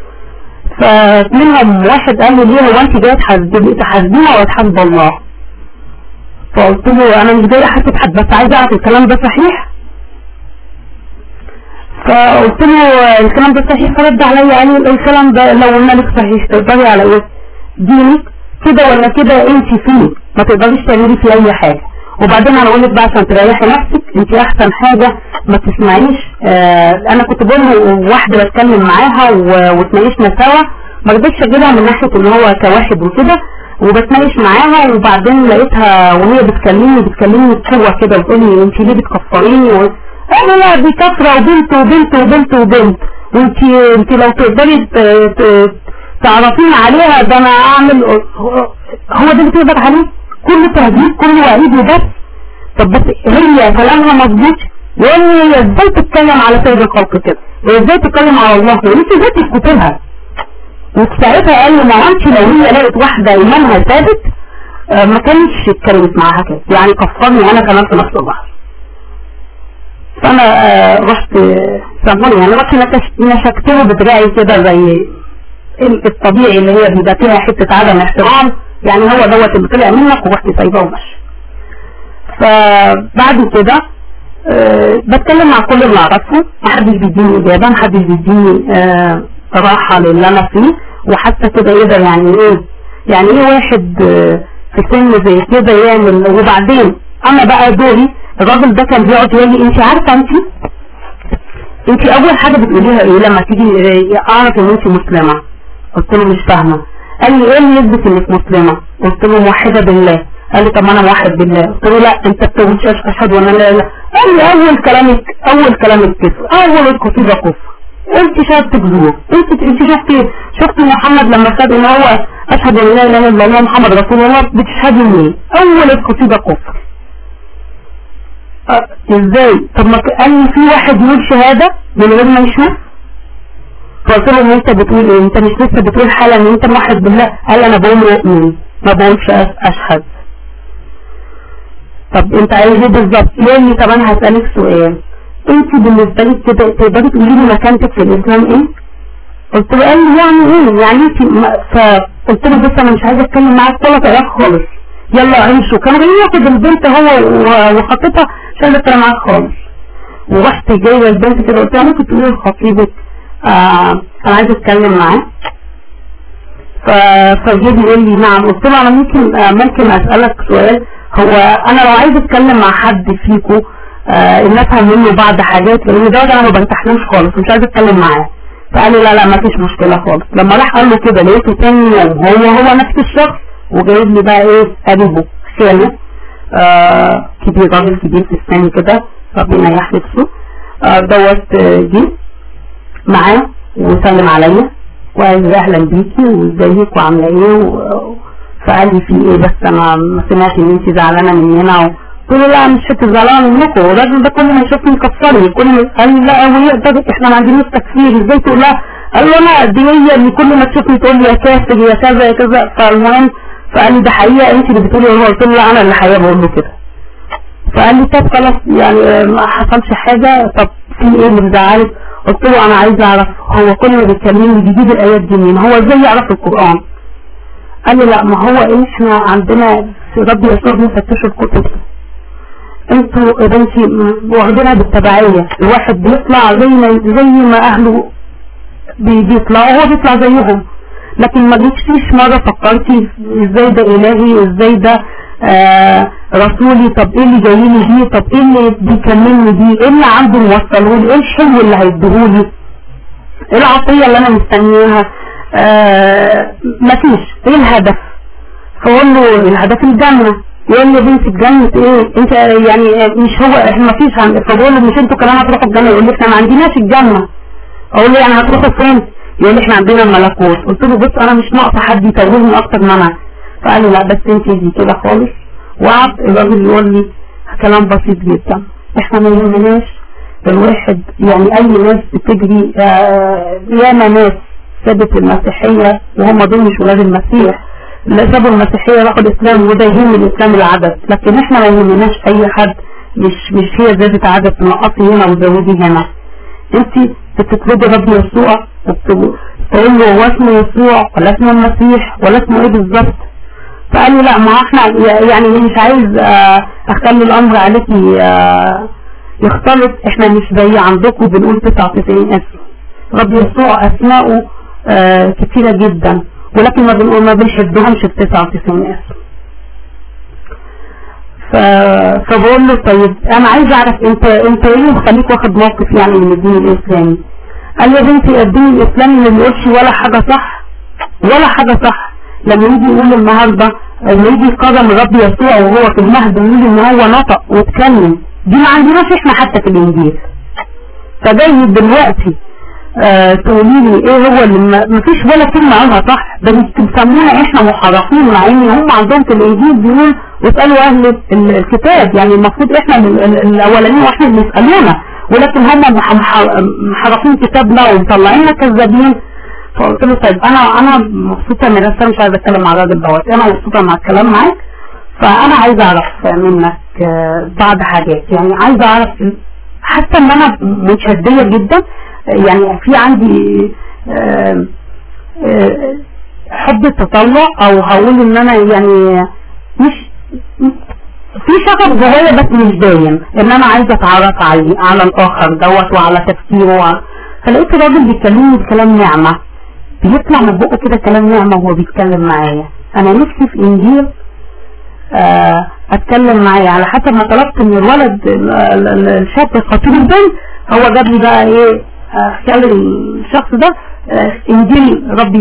فمنهم واحد قال لي ليه هو انت جايه تحاسبي تحاسبينا ولا تحاسب الله فقلت له انا مش جايه احاسب حد بس عايزه اعرف الكلام ده صحيح فقلت له الكلام ده صحيح فرد عليا قال لي الكلام ده لو قلنا لك صحيح تقدري على ايه دينك كده ولا كده انت فيه ما تقدريش تعملي فيه اي حاجه وبعدين انا اقول لك بقى عشان تريحي نفسك انت احسن حاجه ما تسمعيش آه انا كنت بقول له واحده بتكلم معاها و- واتناقشنا سوا ما رضيتش اجيبها من ناحيه ان هو كواحد وكده وبتناقش معاها وبعدين لقيتها وهي بتكلمني بتكلمني بقوه كده بتقول لي انت ليه بتكفريني و... انا لا دي كفره وبنت وبنت وبنت وبنت وانت انت لو تقدري ت- ت- تعرفين عليها ده انا اعمل هو- هو ده اللي تقدر عليه كل تهديد كل وعيد وبس طب بس هي كلامها مظبوط يقول لي هي ازاي تتكلم على سيد الخلق كده هي ازاي تتكلم على الله كده انت ازاي تسكتي لها وساعتها قال لي ما هو انت لو هي لقيت واحده ايمانها ثابت آه، ما كانتش اتكلمت معاها كده يعني كفرني انا كمان في نفس البحر فانا آه، رحت آه، سامحوني يعني رحت نكش- نشكته بدراعي كده زي ال- الطبيعي اللي هي بيبقى فيها حته عدم احترام يعني هو دوت اللي طلع منك ورحت سايباه وماشي فبعد كده أه بتكلم مع كل اللي اعرفه محدش بيديني اجابه محدش بيديني أه راحه للي انا فيه وحتى كده ايه ده يعني ايه يعني ايه واحد أه في سن زي كده يعمل وبعدين انا بقى دوري الراجل ده كان بيقعد يقول لي انت عارفه انت انت اول حاجه بتقوليها ايه لما تيجي اه، اعرف ان انت مسلمه قلت له مش فاهمه قال لي ايه اللي يثبت انك مسلمه قلت له موحده بالله قال لي طب ما انا موحد بالله قلت له لا انت بتقولش اشهد ولا لا لا قال لي اول كلامك اول كلامك كفر اول القصيده كفر انت شهادتك زور انت انت شفتي شفتي محمد لما خد ان هو اشهد ان لا اله الا الله محمد رسول الله بتشهدي منين اول القصيده كفر اه ازاي طب ما ك- قال لي في واحد يقول شهاده من غير ما يشهد فقلت له انت بتقول ايه انت مش لسه بتقول حالا ان انت موحد بالله قال انا بقول مؤمن ما بقولش أش- اشهد طب انت عايز ايه بالظبط يقول لي طب انا هسألك سؤال انت بالنسبة لك كده تقدري تقولي لي مكانتك في الاسلام ايه قلت له قال لي يعني ايه يعني انت ما- فقلت له بص انا مش عايزه اتكلم معاك ثلاث ايام خالص يلا عيشوا كان جاي ياخد البنت هو و- وخطيبها مش عايزه اتكلم معاك خالص ورحت جايبه البنت كده قلت لها ممكن تقولي لخطيبك آه انا عايزه اتكلم معاه ف- فجيب يقول لي نعم قلت له انا ممكن آه ممكن اسالك سؤال هو انا لو عايز اتكلم مع حد فيكم آه ان افهم منه بعض حاجات لان ده انا ما برتاحلوش خالص مش عايز اتكلم معاه فقال لي لا لا ما فيش مشكله خالص لما راح قال له كده لقيته تاني يوم هو هو نفس الشخص وجايب لي بقى ايه قريبه خاله آه كبير راجل كبير في السن كده ربنا يحفظه آه دوت آه، جه معاه وسلم عليا وقال اهلا بيكي وازيك وعامله ايه و- فقال لي في ايه بس انا سمعت ان انت زعلانه مننا و- قلت له لا مش فكره زعلانه منكم الراجل ده كل ما يشوفني يكسرني كل ما قال لي لا هو يقدر احنا ما عندناش تكفير ازاي تقول لها قال له لا دي هي اللي كل ما تشوفني تقول لي يا كافر يا كذا يا كذا فالمهم فقال لي ده حقيقه انت اللي بتقولي هو قلت له لا انا اللي حقيقه بقول له كده فقال لي طب خلاص يعني آه، ما حصلش حاجة طب في ايه اللي مزعلك قلت له انا عايز اعرف هو كل ما بيكلمني بيجيب الايات دي منين هو ازاي يعرف القرآن قال لي لا ما هو إيه احنا عندنا في ربي يسوع بنفتشوا الكتب انتوا يا بنتي م- واخدينها بالتبعية الواحد بيطلع زي ما زي ما اهله بي- بيطلعوا هو بيطلع زيهم لكن ما جيتش مرة فكرتي ازاي ده الهي ازاي ده آه رسولي طب ايه اللي جاي لي بيه طب ايه اللي بيكلمني بيه ايه اللي عنده موصله لي ايه الحلو اللي هيديهولي ايه العطية اللي انا مستنياها آه مفيش ايه الهدف فاقول له الهدف الجنة يقول لي يا بنتي الجنة ايه انت يعني مش هو احنا مفيش عن- فبقول له مش انتوا كمان هتروحوا الجنة يقول لي احنا ما عندناش الجنة اقول له يعني هتروحوا فين يقول لي احنا عندنا الملكوت قلت له بص انا مش ناقصه حد يتوهني اكتر ما انا فقال لي لا بس انت دي كده خالص وقعد الراجل يقول لي كلام بسيط جدا احنا ما يهمناش الواحد يعني اي ناس بتجري آه، ياما ناس سابت المسيحية وهم دول مش ولاد المسيح لا سابوا المسيحية راحوا الاسلام وده يهم الاسلام العدد لكن احنا ما يهمناش اي حد مش مش هي زادت عدد تنقصي هنا وتزودي هنا انت بتطلبي رب يسوع وبتقول له هو اسمه يسوع ولا اسمه المسيح ولا اسمه ايه بالظبط فقال لي لا ما احنا يعني مش عايز اه، اخلي الامر عليكي اه، يختلط احنا مش زي عندكم بنقول 99 اسم رب يسوع اسماؤه اه، كتيرة جدا ولكن ما بنقول ما بنحبهمش ب 99 اسم ف... فبقول له طيب انا عايز اعرف انت انت ايه اللي مخليك واخد موقف يعني من الدين الاسلامي قال لي يا بنتي الدين الاسلامي ما بيقولش ولا حاجه صح ولا حاجه صح لما يجي يقول النهارده لما يجي قدم الرب يسوع وهو في المهد ويقول ان هو نطق واتكلم دي ما عندناش احنا حتى في الانجيل فجاي دلوقتي آه تقولي لي ايه هو اللي ما ما فيش ولا كلمه عنها صح ده انتوا بتسمونا احنا محرفين مع ان هم عندهم في الانجيل بيقول واسالوا اهل ال- الكتاب يعني المفروض احنا ال- ال- الاولانيين واحنا اللي بيسالونا ولكن هم مح- مح- محرفين كتابنا ومطلعيننا كذابين فقلت له طيب انا انا مبسوطه من الرسالة مش عايزه اتكلم مع الراجل دوت انا مبسوطه مع الكلام معاك فانا عايزه اعرف منك آه، بعض حاجات يعني عايزه اعرف حتى ان انا متشديه جدا يعني في عندي آه، آه، حب التطلع او هقول ان انا يعني مش في شغف جوايا بس مش باين ان انا عايزه اتعرف على على الاخر دوت وعلى تفكيره وعلى فلقيت راجل بيكلمني بكلام نعمه بيطلع من بقه كده كلام نعمه وهو بيتكلم معايا انا نفسي في انجيل آه، اتكلم معايا على حسب ما طلبت من الولد ال- ال- ال- الشاب خطيب البنت هو جاب لي بقى ايه آه، خلى الشخص ده آه، انجيل ربي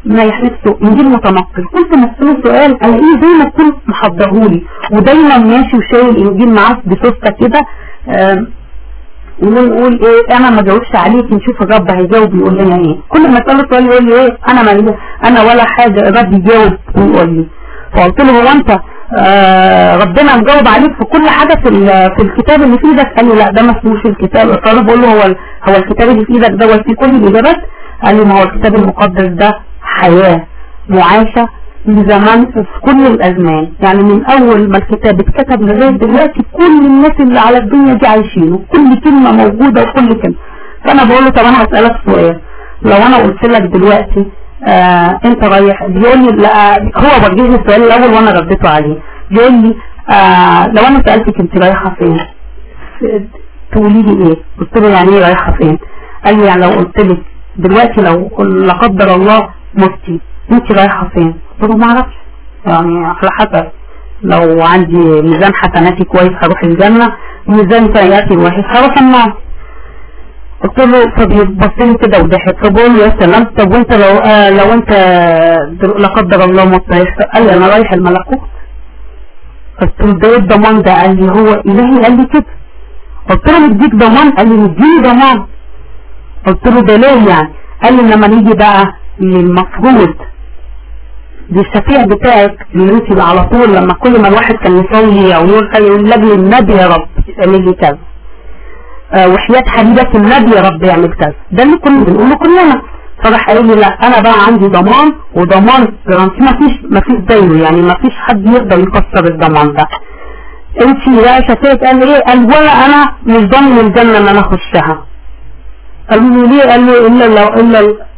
ما يحنفسه انجيل متنقل كنت مسأله سؤال الاقيه زي ما كنت محضرهولي ودايما ماشي وشايل انجيل معاه بسوسته كده آم، ونقول ايه انا ما جاوبش عليك نشوف الرب هيجاوب يقول لنا ايه كل ما اساله سؤال يقول لي ايه انا ما انا ولا حاجه الرب يجاوب ويقول لي فقلت له هو انت آه ربنا مجاوب عليك في كل حاجه في ال- في الكتاب اللي في ايدك قال لي لا ده ما اسموش الكتاب فانا بقول له هو ال- هو الكتاب اللي في ايدك دوت فيه كل الاجابات قال لي ما هو الكتاب المقدس ده حياه معاشه لزمان في كل الازمان يعني من اول ما الكتاب اتكتب لغايه دلوقتي كل الناس اللي على الدنيا دي عايشينه كل كلمه موجوده وكل كلمه فانا بقول له طب انا هسالك سؤال لو انا قلت لك دلوقتي آه انت رايح بيقول لي لا هو وجه لي السؤال الاول وانا رديته عليه بيقول لي آه لو انا سالتك انت رايحه فين تقولي لي ايه قلت له يعني ايه رايحه فين قال لي يعني لو قلت لك دلوقتي لو لا قدر الله متي انت رايحه فين قلت له ما اعرفش يعني على حسب لو عندي ميزان حسناتي كويس هروح الجنه ميزان سيئاتي وحش هروح النار قلت له فبيبص لي كده وضحك فبقول له يا سلام طب وانت لو آه لو انت دل- لا قدر الله مت هيحصل قال لي انا رايح الملكوت قلت له ده ايه الضمان ده قال لي هو الهي قال لي كده قلت له مديك ضمان قال لي مديني ضمان قلت له ده ليه يعني قال لي لما نيجي بقى للمفروض للشفيع بتاعك اللي انت على طول لما كل ما الواحد كان يصلي او يقول حاجه يقول لاجل النبي يا رب اعمل لي كذا آه، وحياة حبيبك النبي يا رب يعمل كذا ده اللي كنا بنقوله كلنا فراح قال لي لا انا بقى عندي ضمان وضمان جرانتي ما فيش ما فيش زيه يعني ما فيش حد يقدر يكسر الضمان ده انت بقى شفيت قال لي ايه قال ولا انا مش ضامن الجنه ان انا اخشها قالوا له ليه قال له الا لو الا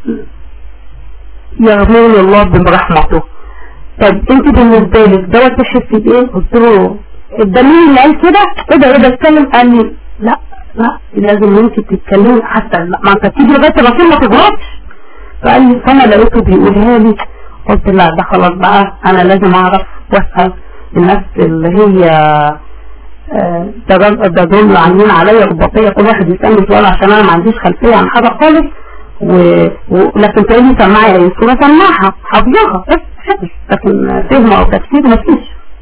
يغفر الله برحمته طب انت بالنسبه لك دوت تحس بايه قلت له الدليل اللي قال كده ايه ده ايه ده اتكلم قال لي لا لا لازم انت تتكلمي حتى لا ما انت تيجي لغايه الرسول ما تغلطش فقال لي فانا لقيته بيقولها لي قلت لا ده خلاص بقى انا لازم اعرف واسال الناس اللي هي آه، ده ده- ده دول عاملين عليا رباطيه كل واحد يسالني سؤال عشان انا ما عنديش خلفيه عن حاجه خالص و... و... لكن تقول لي سمعي اي صوره سمعها حافظها بس حفظ لكن فهم او تفسير ما فيش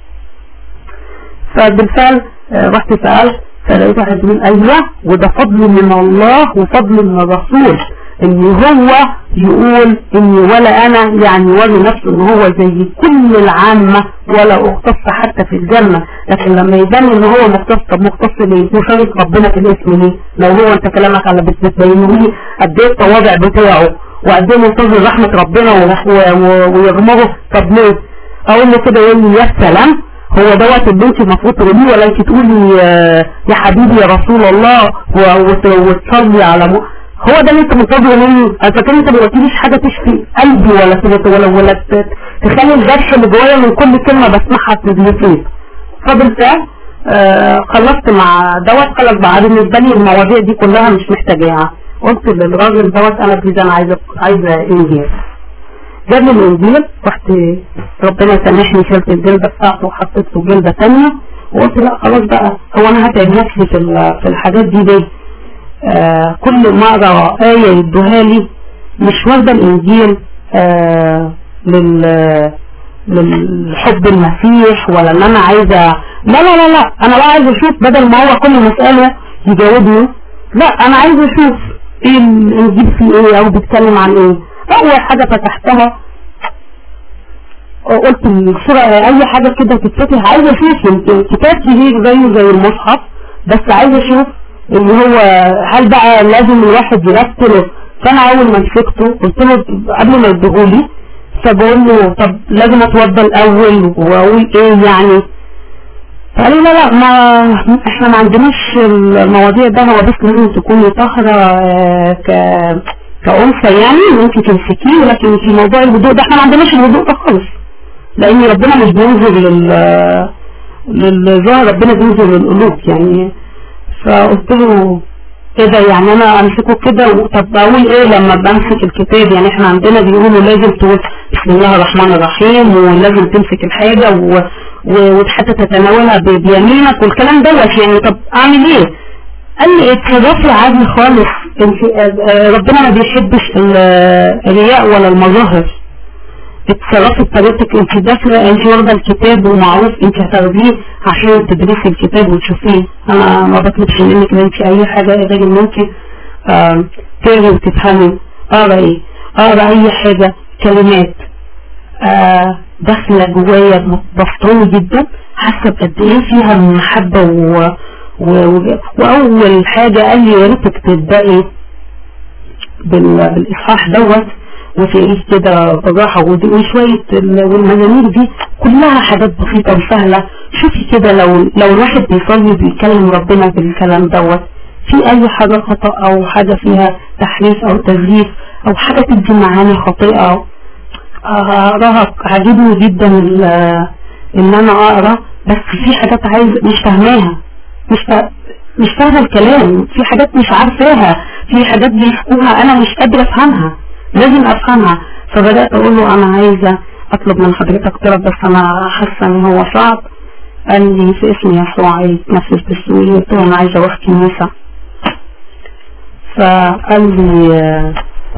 فبالفعل آه، رحت سالت فلقيت واحد بيقول ايوه وده فضل من الله وفضل من الرسول ان هو يقول اني ولا انا يعني ولا نفسه ان هو زي كل العامة ولا اختص حتى في الجنة لكن لما يبان ان هو مختص طب مختص ليه مشارك ربنا في الاسم ليه لو هو انت كلامك على بتبينه لي قد ايه التواضع بتاعه وقد ايه منتظر رحمة ربنا و- و- و- ويغمره طب ليه اقول له كده يقول لي يا سلام هو دوت اللي انت المفروض تقوليه ولا انت تقولي آه، يا حبيبي يا رسول الله و- وت- وتصلي على م... هو ده اللي انت منتظره مني انا فاكر انت ما قلتليش حاجه تشفي قلبي ولا ت- ولا ولا ت- تخلي الجرح اللي جوايا من كل كلمه بسمعها تدلسني فبالفعل آه خلصت مع دوت خلاص بقى بالنسبه لي المواضيع دي كلها مش محتاجاها قلت للراجل دوت انا بليز انا عايزه عايزه انجيل جاب لي الانجيل رحت ربنا يسامحني شلت الجلده بتاعته وحطيت له جلده ثانيه وقلت لا خلاص بقى هو انا هتعب نفسي في ال- في الحاجات دي ليه؟ آه كل ما اقرا ايه يدوها لي مش واخده الانجيل آه لل للحب المسيح ولا ان انا عايزه لا لا لا لا انا بقى عايزه اشوف بدل ما هو كل مساله يجاوبني لا انا عايزه اشوف ايه الانجيل فيه ايه او بيتكلم عن ايه اول حاجه فتحتها قلت الصورة اي حاجة كده تتفتح عايز اشوف يمكن كتاب كبير زيه زي المصحف بس عايز اشوف اللي هو هل بقى لازم الواحد يرتله فانا اول ما مسكته قلت له قبل ما يديهولي فبقول له طب لازم اتوضى الاول واقول ايه يعني فقالوا لا لا ما احنا ما عندناش المواضيع ده هو بس لازم تكوني طاهرة آه، ك كأنثى يعني ان انت تمسكيه لكن في موضوع الوضوء ده احنا ما عندناش الوضوء ده خالص لان ربنا مش بينزل لل للظاهر ربنا بينزل للقلوب يعني فقلت له ايه ده يعني انا امسكه كده و- طب اقول ايه لما بمسك الكتاب يعني احنا عندنا بيقولوا لازم تقول بسم الله الرحمن الرحيم ولازم تمسك الحاجة و... و... وحتى تتناولها ب- بيمينك والكلام دوت يعني طب اعمل ايه قال لي اتصرفي عادي خالص انت آه، آه، ربنا ما بيحبش ال- الرياء ولا المظاهر اتصرفي بطريقتك انت داخله انت واخده الكتاب ومعروف انت هتاخديه عشان تدرسي الكتاب وتشوفيه انا ما بطلبش منك ان انت اي حاجه غير ان انت آه، تقري وتفهمي اقرا ايه اقرا اي حاجه كلمات آه، داخله جوايا بسطاني جدا حاسه بقد ايه فيها من محبه و... و... و... واول حاجه قال لي يا ريتك تبداي بال... بالاصحاح دوت وتعيش كده بالراحه ودي- وشويه ال- والمزامير دي كلها حاجات بسيطه وسهله شوفي كده لو لو الواحد بيصلي بيكلم ربنا بالكلام دوت في اي حاجه خطا او حاجه فيها تحريف او تزييف او حاجه تدي معاني خاطئه اقراها عاجبني جدا ال- ان انا اقرا بس في حاجات عايز مش فاهماها مش فا... مش فاهمه الكلام في حاجات مش عارفاها في حاجات بيحكوها انا مش قادره افهمها لازم افهمها فبدات اقول له انا عايزه اطلب من حضرتك طلب بس انا حاسه ان هو صعب قال لي في اسم يسوع يتنفس بالسوري قلت له انا عايزه اروح كنيسه فقال لي آه،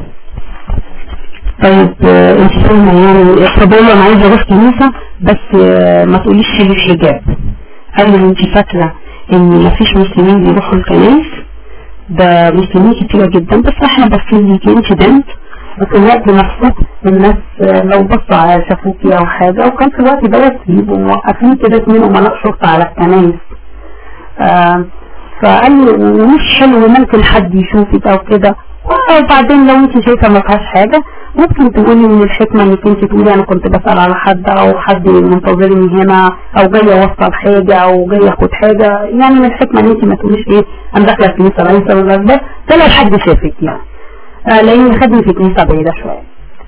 طيب آه، انت فاهمه يعني فبقول له انا عايزه اروح كنيسه بس آه، ما تقوليش شيل الحجاب قال لي انت فاكره ان مفيش مسلمين بيروحوا الكنائس ده مسلمين كتيرة جدا بس احنا باصين ليكي انت بنت وفي الوقت نفسه الناس آه، لو بصوا على شافوكي او حاجة وكان في الوقت دوت يبقوا موقفين كده اتنين امناء شرطة على الكنايس آه، فقال لي ومش حلو ممكن حد يشوفك او كده وبعدين لو انت شايفه ما فيهاش حاجه ممكن تقولي من الحكمه انك انت تقولي انا كنت بسال على حد او حد منتظرني هنا او جايه اوصل حاجه او جايه اخد حاجه يعني من الحكمه ان انت ما تقوليش ايه انا داخله الكنيسه ليس ولا ده ده لو حد شافك يعني آه لان خدني في كنيسه بعيده شويه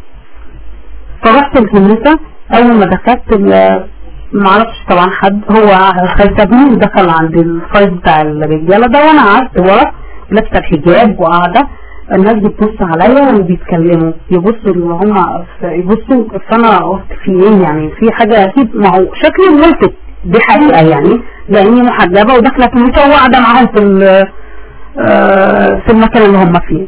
فرحت الكنيسه اول ما دخلت ال- ما اعرفش طبعا حد هو خيسبني ودخل عند الفايز بتاع الرجاله ده وانا قعدت ورا لابسه الحجاب وقاعده الناس بتبص عليا وبيتكلموا يبصوا اللي هم يبصوا فانا قلت في ايه يعني في حاجه اكيد ما هو شكلي ملفت دي حقيقه يعني لاني محجبه وداخله كنيسه وقاعده معاهم في ال- آه، في المكان اللي هم فيه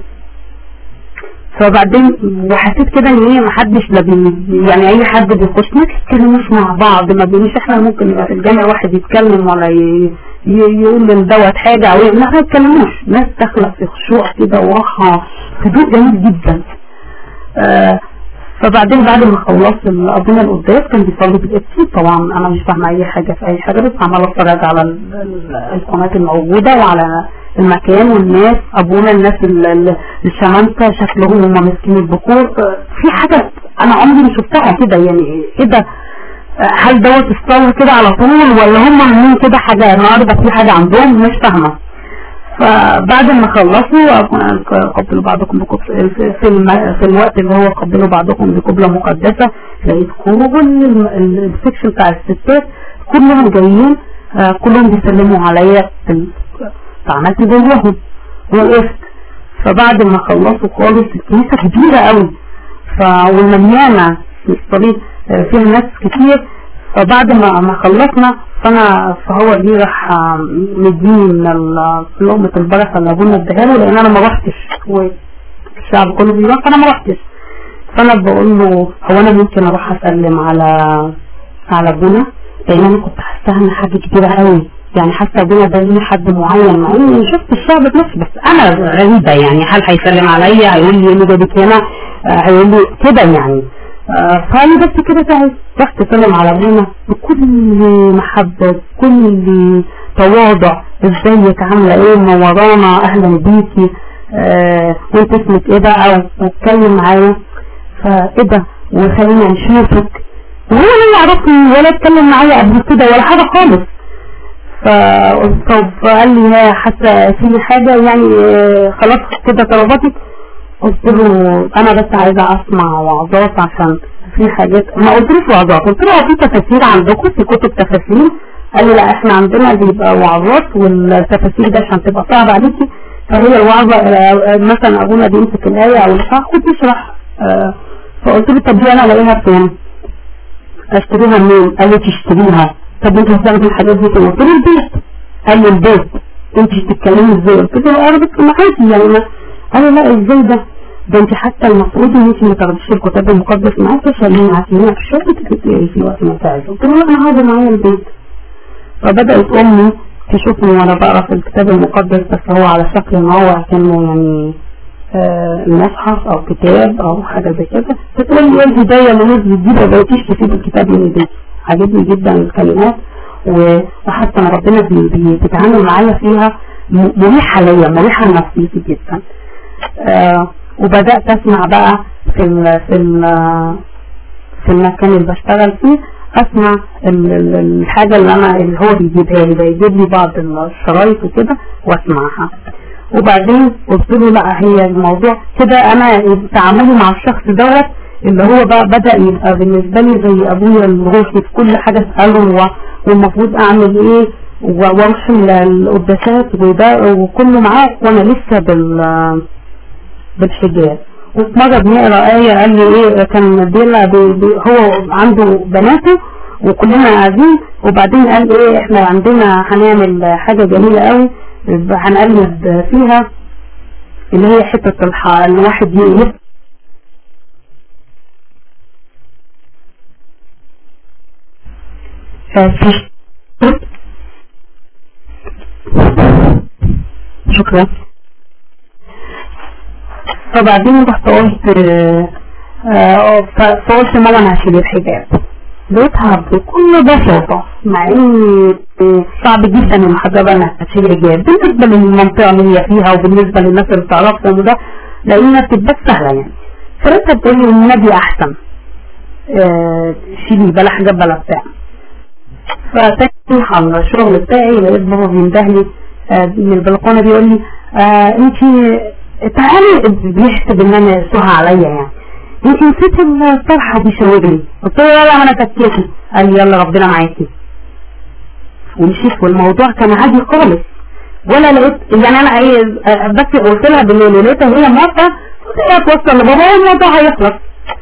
فبعدين وحسيت كده ان هي محدش لا بي يعني اي حد بيخش ما تتكلموش مع بعض ما بينش احنا ممكن يبقى في الجامع واحد يتكلم ولا ي... ي- يقول لدوت حاجه او لا ما يتكلموش ناس داخله في خشوع كده وراحه هدوء جميل جدا آه فبعدين بعد ما خلصت ال- قضينا القداس كان بيصلي بالابتي طبعا انا مش فاهمه اي حاجه في اي حاجه بس عماله اتفرج على ال- ال- القناه الموجوده وعلى المكان والناس ابونا الناس ال- ال- الشمامسه شكلهم هم ماسكين البخور آه، في حاجه انا عمري ما شفتها كده يعني ايه ده آه، هل دوت استوى كده على طول ولا هم عاملين كده حاجه النهارده في حاجه عندهم مش فاهمه فبعد ما خلصوا قبلوا بعضكم بقبلة في, الم- في الوقت اللي هو قبلوا بعضكم بقبلة مقدسة لقيت كل الم- ال- السكشن بتاع الستات كلهم جايين آه، كلهم بيسلموا عليا في ال- فعملت زيهم وقفت فبعد ما خلصوا خالص الكنيسة كبيرة قوي ف والمليانة الصليب آه، فيها ناس كتير فبعد ما ما خلصنا فانا فهو جه راح آه، مديني من ال- لقمة البركة اللي ابونا اداها له لان انا ما رحتش والشعب كله بيروح فانا ما رحتش فانا بقول له هو انا ممكن اروح اسلم على على ابونا لان انا كنت حاسه ان حاجه كبيره قوي يعني حاسه ابونا ده ليه حد معين مع اني شفت الشعب بنفسي بس انا غريبه يعني هل هيسلم عليا هيقول لي ايه اللي جابك هنا آه، هيقول لي كده يعني آه، فانا بس كده تعبت رحت اسلم على ابونا بكل محبه بكل تواضع ازيك عامله ايه منورانا اهلا بيكي آه وانت اسمك ايه بقى واتكلم معايا فايه ده وخلينا نشوفك وهو لا يعرفني ولا اتكلم معايا قبل كده ولا حاجه خالص ف- فقال لي ها حتى في حاجه يعني آه، خلاص كده طلباتك قلت له انا بس عايزه اسمع وعظات عشان في حاجات ما قلتلوش وعظات قلت له هو في تفاسير عندكم في كتب تفاسير قال لي لا احنا عندنا بيبقى وعظات والتفاسير ده عشان تبقى صعبه عليكي فهي الوعظه آه، آه، مثلا ابونا بيمسك الايه او الصح خد اشرح آه، فقلت له طب دي انا الاقيها فين؟ اشتريها منين؟ قال لي تشتريها طب انت هتاخدي الحاجات دي فين؟ قلت له البيت قال لي البيت انت بتتكلمي ازاي؟ قلت له انا بس معاكي يعني ما قال لي لا ازاي ده؟ ده انت حتى المفروض ان انت ما تاخديش الكتاب المقدس معاكي عشان عشان في الشغل تقري في وقت ما تعرفي قلت له انا هاخده معايا البيت فبدأت امي تشوفني وانا بقرا في الكتاب المقدس بس هو على شكل ان هو كانه يعني آه مصحف او كتاب او حاجة زي كده فتقول لي ايه الهداية اللي نزلت دي ما بقيتيش تسيب الكتاب من البيت عجبني جدا الكلمات وحتى ما ربنا بي- بي- بيتعامل معايا فيها م- مريحة ليا مريحة لنفسيتي جدا آه وبدأت أسمع بقى في ال في ال في المكان اللي بشتغل فيه أسمع ال- ال- الحاجة اللي أنا اللي هو بيجيبها لي بيجيب لي بعض الشرايط وكده وأسمعها وبعدين قلت له لا هي الموضوع كده أنا تعاملي مع الشخص دوت اللي هو بقى بدأ يبقى بالنسبة لي زي أبويا الروحي في كل حاجة أسأله و- والمفروض أعمل إيه و- وأروح ال- القداسات وده وكله معاه وأنا لسه بال بالحجاب وفي مرة بنقرا آية قال لي إيه كان بيلا بي بي هو عنده بناته وكلنا قاعدين وبعدين قال إيه إحنا عندنا هنعمل حاجة جميلة قوي هنقلب فيها اللي هي حتة الح... إن واحد يلف في شكرا فبعدين رحت قلت آه، آه، ف- فقلت ماما انا هشيل الحجاب لقيتها بكل بساطة مع ان آه، صعب جدا المحجبة انها تشيل حجاب بالنسبة للمنطقة اللي هي فيها وبالنسبة للناس اللي بتعرفها وده لانها بتبقى سهلة يعني فلقيتها بتقول لي النبي احسن آه، شيلي بلا حجاب بلا بتاع فتاني على الشغل بتاعي لقيت بابا بيندهلي آه، من البلكونه بيقول لي آه انت تعالي بيحسب ان انا سوها عليا يعني انت نسيت الطرحه دي شاورني قلت له لا لا ما انا تكيتي قال لي يلا ربنا معاكي ومشيت والموضوع كان عادي خالص ولا لقيت يعني انا ايه آه، بس قلت لها بالليل ولقيتها هي موافقه قلت لها توصل لبابا والموضوع هيخلص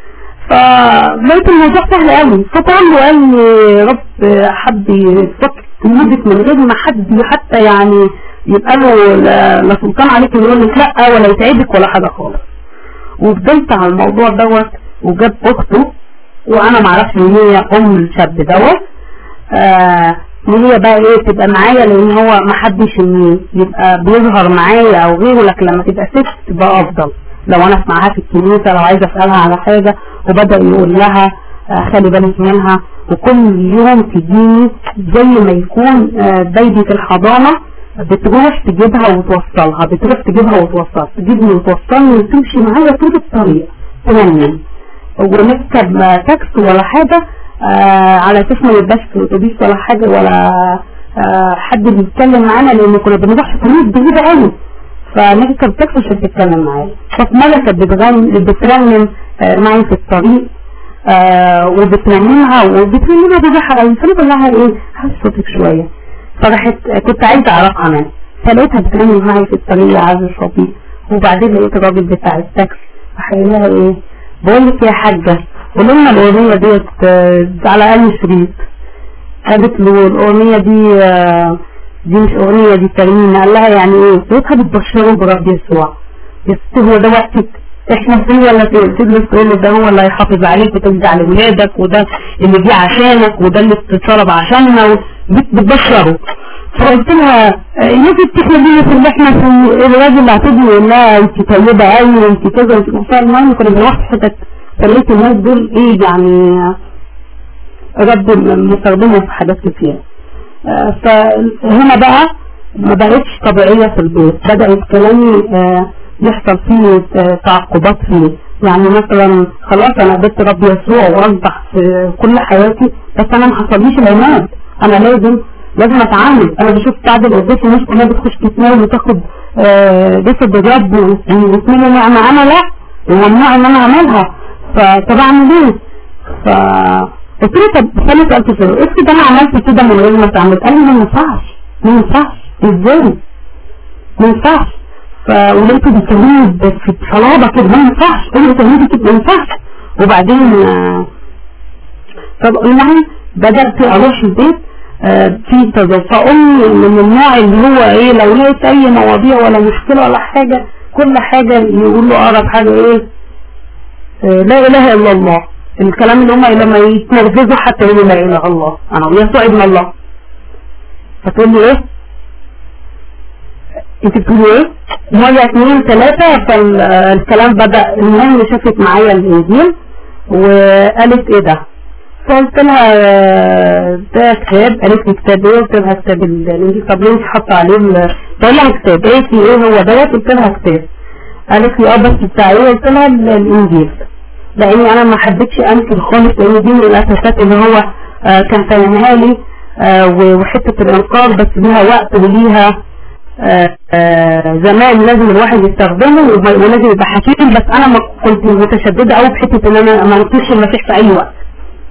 فلقيت الموضوع سهل قوي فطبعا له قال لي رب حد يفك تموتك من غير ما حد حتى يعني يبقى له لا لا سلطان عليك يقول لك لا ولا يتعبك ولا حاجه خالص وفضلت على الموضوع دوت وجاب اخته وانا معرفش ان هي ام الشاب دوت آه ان هي بقى ايه تبقى معايا لان هو ما حدش ان يبقى بيظهر معايا او غيره لكن لما تبقى ست تبقى افضل لو انا اسمعها في الكنيسه لو عايزه اسالها على حاجه وبدا يقول لها آه خلي بالك منها وكل يوم تجيني زي ما يكون آه بيبي في الحضانه بتروح تجيبها وتوصلها بتروح تجيبها وتوصلها تجيبني وتوصلني وتمشي معايا طول الطريق تنمي ونركب تاكس ولا حاجة آه على اساس ما يبقاش في اتوبيس ولا حاجة ولا آه حد بيتكلم معانا لان كنا بنروح في طريق بعيدة قوي فنركب تاكس عشان تتكلم معايا ففي مرة كانت بتغني بترنم آه معي في الطريق آه وبترنمها وبترنمها بجاحة قوي فانا بقول لها ايه حاسس صوتك شوية فراحت كنت عايزة اعرفها انا فلقيتها بترنم معي في الطريق عايزة شاطئ وبعدين لقيت الراجل بتاع التاكس راح قايل لها ايه بقول لك يا حاجة قولوا لنا الأغنية ديت آه، على أي شريط قالت له الأغنية دي آه، دي مش أغنية دي ترميم قال لها يعني إيه؟ لقيتها بتبشره برب يسوع يا ست هو ده وقتك احنا فيه ولا فين تجلس تقول له ده هو اللي هيحافظ عليك وترجع لولادك وده اللي جه عشانك وده اللي بتتصرف عشاننا و- بت- بتبشره فقلت لها آه، يا ست احنا دي في اللي احنا في الراجل اللي هتيجي يقول لها انت طيبه قوي وانت كذا وانت كذا المهم كنا بنروح في حتت خليت الناس دول ايه يعني رب مستخدمه في حاجات كتير آه، فهنا بقى ما بقتش طبيعية في البيت بدأت كلامي آه، يحصل فيه آه، تعقبات فيه يعني مثلا خلاص انا قابلت رب يسوع واصبح في كل حياتي بس انا ما حصليش العناد انا لازم لازم اتعامل انا بشوف بعد القداس الناس كلها بتخش تتناول وتاخد آه، جسد الرب وتتناول نعمة انا لا وممنوع ان انا اعملها فطب اعمل ايه؟ ف قلت له طب فانا سالت سؤال افرض انا عملت كده من غير ما تعمل قال لي ما ينفعش ما ينفعش ازاي؟ ما ينفعش ف ولقيته بيكلمني ب- في صلابه كده ما ينفعش قال لي كلمني كده ما ينفعش وبعدين آه، طب المهم بدات اروح البيت آه، في تذوق فامي من النوع اللي هو ايه لو لقيت اي مواضيع ولا مشكله ولا حاجه كل حاجة يقول له اقرب حاجة ايه آه، لا اله الا الله الكلام اللي هم لما يتنرفزوا حتى يقولوا لا اله الا الله انا يسوع ابن الله فتقول لي ايه انت بتقولي ايه مرة اتنين تلاتة فالكلام بدأ المهم شافت معايا الانجيل وقالت ايه ده فقلت لها آه، ده كتاب قالت لي كتاب ايه قلت لها كتاب ال- الانجيل طب ليه انت حاطه عليه ال- بقول لها كتاب قالت لي ايه هو دوت قلت لها كتاب قالت لي اه بس بتاع ايه قلت لها ال- الانجيل لاني انا ما حبيتش انكر خالص لان دي من الاساسات اللي هو آه، كان فاهمها لي آه، و- وحته الانقاذ بس ليها وقت وليها آه، آه، زمان لازم الواحد يستخدمه وب- ولازم يبقى حكيم بس انا ما كنت متشدده قوي بحته ان انا ما انكرش المسيح في اي وقت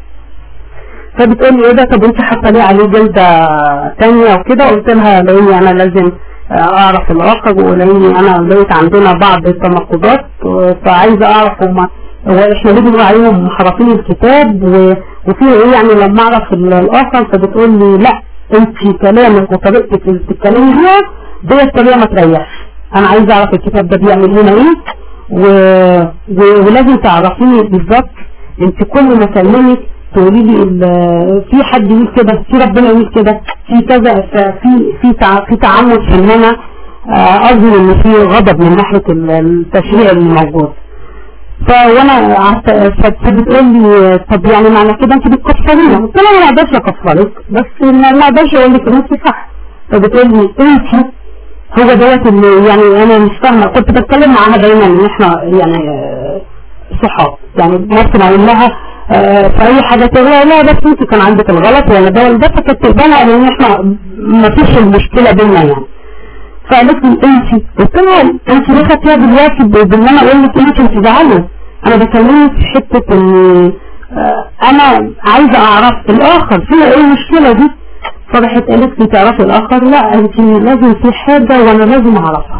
فبتقول لي ايه ده طب انت حاطه ليه عليه جلده تانية وكده قلت لها لاني انا لازم آه، اعرف الاخر ولاني انا لقيت عندنا بعض التناقضات آه، فعايزه اعرف هما هو احنا ليه بنقول عليهم محرفين الكتاب و- وفي ايه يعني لما اعرف ال- الاخر فبتقول لي لا انت كلامك وطريقتك اللي بتتكلمي بيها ديت طريقه ما تريحش انا عايزه اعرف الكتاب ده بيعمل لنا ايه و... و... ولازم تعرفيني بالظبط انت كل ما اكلمك تقولي لي ال- في حد يقول كده في ربنا يقول كده في كذا ف- في في تع- في تعمد في ان انا آه، اظن ان في غضب من ناحيه ال- التشريع اللي موجود فوانا قعدت فبتقول لي طب يعني معنى كده انت بتكفرينا قلت لها انا ما اقدرش اكفرك بس ما ما اقدرش اقول لك ان انت صح فبتقول لي انت هو دوت اللي يعني انا مش فاهمه كنت بتكلم معاها دايما ان احنا يعني آه، صحاب يعني ممكن اقول لها آه، في اي حاجه تقول لها لا بس انت كان عندك الغلط وانا ده ولا ده فكانت تقبلها لان احنا ما فيش المشكله بينا يعني فقالت لي انت قلت لها انت ليه خدتيها دلوقتي ب- بان انا اقول لك انت بتزعلي انا بكلمك في حته ان آه، انا عايزه اعرف الاخر فيها ايه المشكله دي فراحت قالت لي تعرفي الاخر لا انت لازم في حاجه وانا لازم اعرفها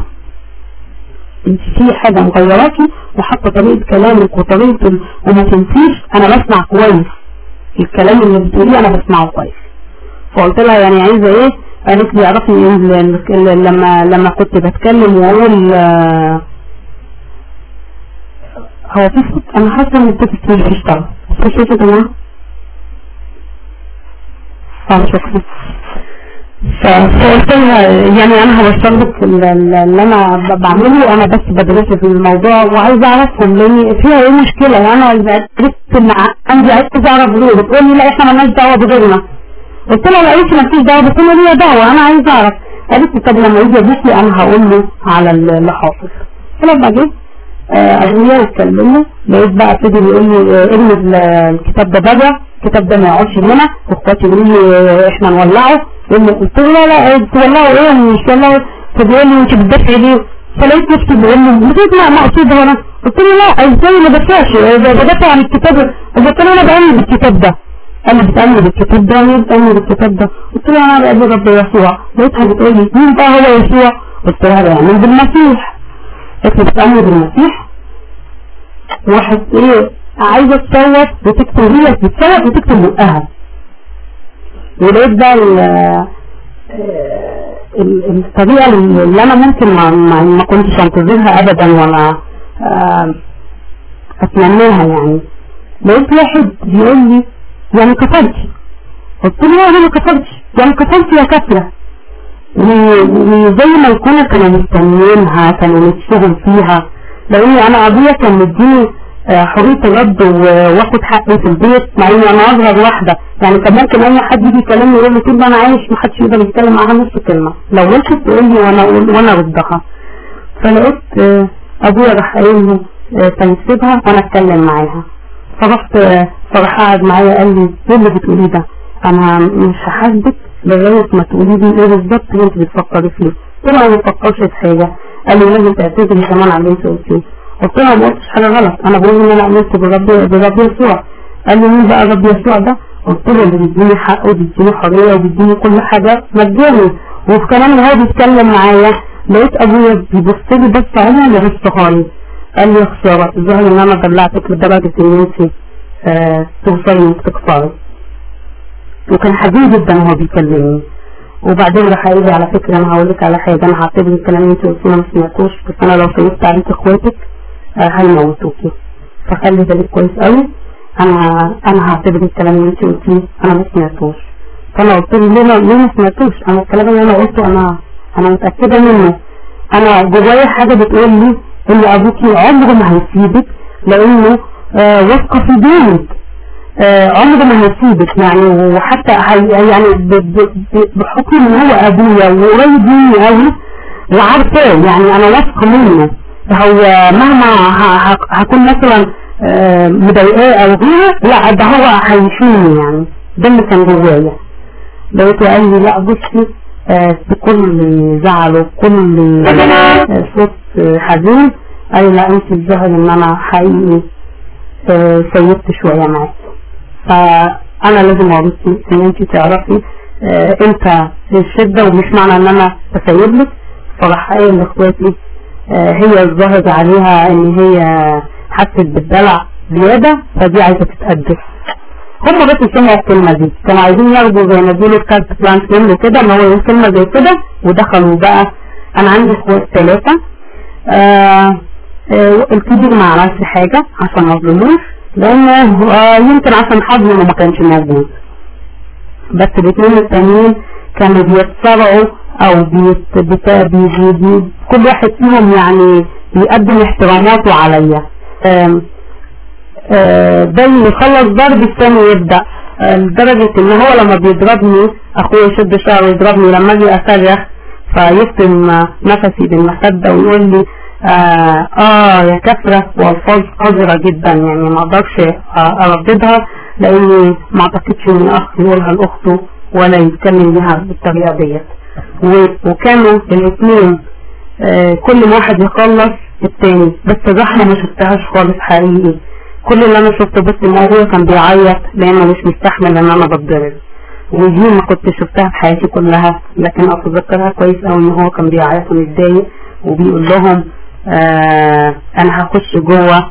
انت في حاجه مغيراكي وحاطه طريقه كلامك وطريقه ال- وما تنسيش انا بسمع كويس الكلام اللي بتقوليه انا بسمعه كويس فقلت لها يعني عايزه ايه قالت لي اعرفي ال- ال- ال- لما لما كنت بتكلم واقول آه، هو في صوت انا حاسه ان التكست مش بيشتغل في صوت يا جماعه اه شكرا ف- فقلت لها يعني انا هوصل لك ال- ال- اللي انا ب- بعمله انا بس بدرس في الموضوع وعايزه اعرفهم لان فيها ايه مشكله انا عرفت ان ع- عندي عايز اعرف غيره بتقول لي لا احنا مالناش دعوه بغيرنا قلت لها لا انت مالكيش دعوه بس انا ليا دعوه انا عايزه اعرف قالت لي طب لما يجي ابوكي انا هقول له على ال- اللي حاصل فلما جه آه، ابويا اتكلمنا لقيت بقى ابتدي بيقول لي آه، ارمي ال- الكتاب ده بره الكتاب ده ما يقعدش هنا واخواتي يقولوا لي آه، احنا نولعه يقول لي قلت له لا لا آه، تولعوا ايه أنا مش تولعوا فبيقول لي انت بتدافعي ليه فلقيت نفسي بقول له نسيت ما مقصود هنا قلت له لا ازاي ما بدافعش آه، ده بدافع عن الكتاب قلت له انا بأمن بالكتاب ده انا بتأمن بالكتاب ده مين بتأمن بالكتاب ده قلت له انا بقابل رب يسوع لقيتها بتقول لي مين بقى هو يسوع قلت لها بأمن بالمسيح قلت له بتأمن بالمسيح واحد ايه عايزه تصوت وتكتب هي بتصوت وتكتب بقها ولقيت بقى ال- ال- الطريقه اللي انا ممكن ما, ما, ما كنتش انتظرها ابدا ولا آه، اتمناها يعني لقيت واحد بيقول لي يعني كفرتي قلت له انا ما كفرتش يعني كفرتي يا كافره و- وزي ما يكونوا كانوا مستنيينها كانوا نفسهم فيها لاني انا ابويا كان مديني آه، حرية الرد و- واخد حقي في البيت مع اني انا اصغر واحدة يعني كان ممكن اي حد يجي يكلمني يقول لي طول ما انا عايش محدش يقدر يتكلم معاها نص كلمة لو غلطت تقول لي وانا أقول- وانا ردها فلقيت آه، ابويا راح قايل له آه، تنسيبها وانا اتكلم معاها فرحت آه، فراح قعد معايا قال لي ايه اللي بتقوليه ده انا مش هحاسبك لغايه ما تقولي لي ايه بالظبط اللي انت بتفكري فيه قلت له انا ما بفكرش في حاجه قال لي لازم تعتذري كمان على اللي انت قلتيه قلت له انا ما قلتش حاجه غلط انا بقول ان انا امنت برب برب يسوع قال لي مين بقى رب يسوع ده قلت له اللي بيديني حقه وبيديني حريه وبيديني كل حاجه مجاني وفي كمان وهو بيتكلم معايا لقيت ابويا بيبص لي بس عيني اللي بصها لي قال لي يا خساره الظاهر ان انا دلعتك لدرجه ان انت آه توصلي انك تكفري وكان حزين جدا وهو بيكلمني وبعدين راح قال لي على فكره انا هقول لك على حاجه انا هعتبر الكلام اللي انت قلتيه ما سمعتوش بس انا لو سيبت عليك اخواتك آه، هيموتوكي فخلي بالك كويس قوي انا انا هعتبر الكلام اللي انت قلتيه انا ما سمعتوش فانا قلت له ليه ما- ليه ما سمعتوش انا الكلام اللي انا قلته انا انا متاكده منه انا جوايا حاجه بتقول لي ان ابوكي عمره ما هيسيبك لانه آه واثقه في دينك آه عمره ما هيسيبك يعني وحتى هي يعني ب- ب- ب- بحكم ان هو ابويا وقريب مني قوي وعارفاه يعني انا واثقه منه هو مهما ه- ه- هكون مثلا آه، مضايقاه او غيره لا ده هو هيشيلني يعني ده اللي كان جوايا لقيته قال لي لا بصي آه، بكل زعل وكل آه، صوت آه، حزين قال لي لا انت الظاهر ان انا حقيقي آه، سيبت شويه معاك فانا لازم اوريك ان انت تعرفي آه، امتى الشده ومش معنى ان انا بسيب لك فراح قايل لاخواتي آه، هي الظاهر عليها ان هي حست بالدلع زياده فدي عايزه تتقدس هم بس سمعوا الكلمة دي كانوا عايزين ياخدوا زي ما بيقولوا كارت بلانش منه كده ان هو يقول كلمة زي كده ودخلوا بقى انا عندي اخوات ثلاثة آه آه الكبير ما عملش حاجة عشان ما اظلموش لانه آه يمكن عشان حظه انه ما كانش موجود بس الاثنين التانيين كانوا بيتصارعوا او بيت بتا بي بي بي كل واحد فيهم يعني بيقدم احتراماته عليا آم، آه، ده اللي يخلص ضرب الثاني يبدأ آه، لدرجة ان هو لما بيضربني اخويا يشد شعره ويضربني لما اجي اصرخ فيكتم آه، نفسي بالمخدة ويقول لي آه, اه يا كفرة والفاظ قذرة جدا يعني ما اقدرش آه، ارددها لاني ما اعتقدش ان اخ يقولها لاخته ولا يتكلم بيها بالطريقة ديت و- وكانوا الاثنين آه، كل واحد يخلص التاني بس الرحمة ما شفتهاش خالص حقيقي كل اللي انا شفته بس ان هو كان بيعيط لانه مش مستحمل ان انا بتضرب ودي ما كنت شفتها في حياتي كلها لكن اتذكرها كويس قوي ان هو كان بيعيط ومتضايق وبيقول لهم آه انا هخش جوه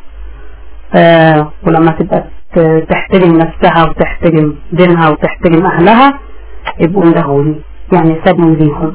آه ولما تبقى ت- تحترم نفسها وتحترم دينها وتحترم اهلها يبقوا اندهولي يعني سابني ليهم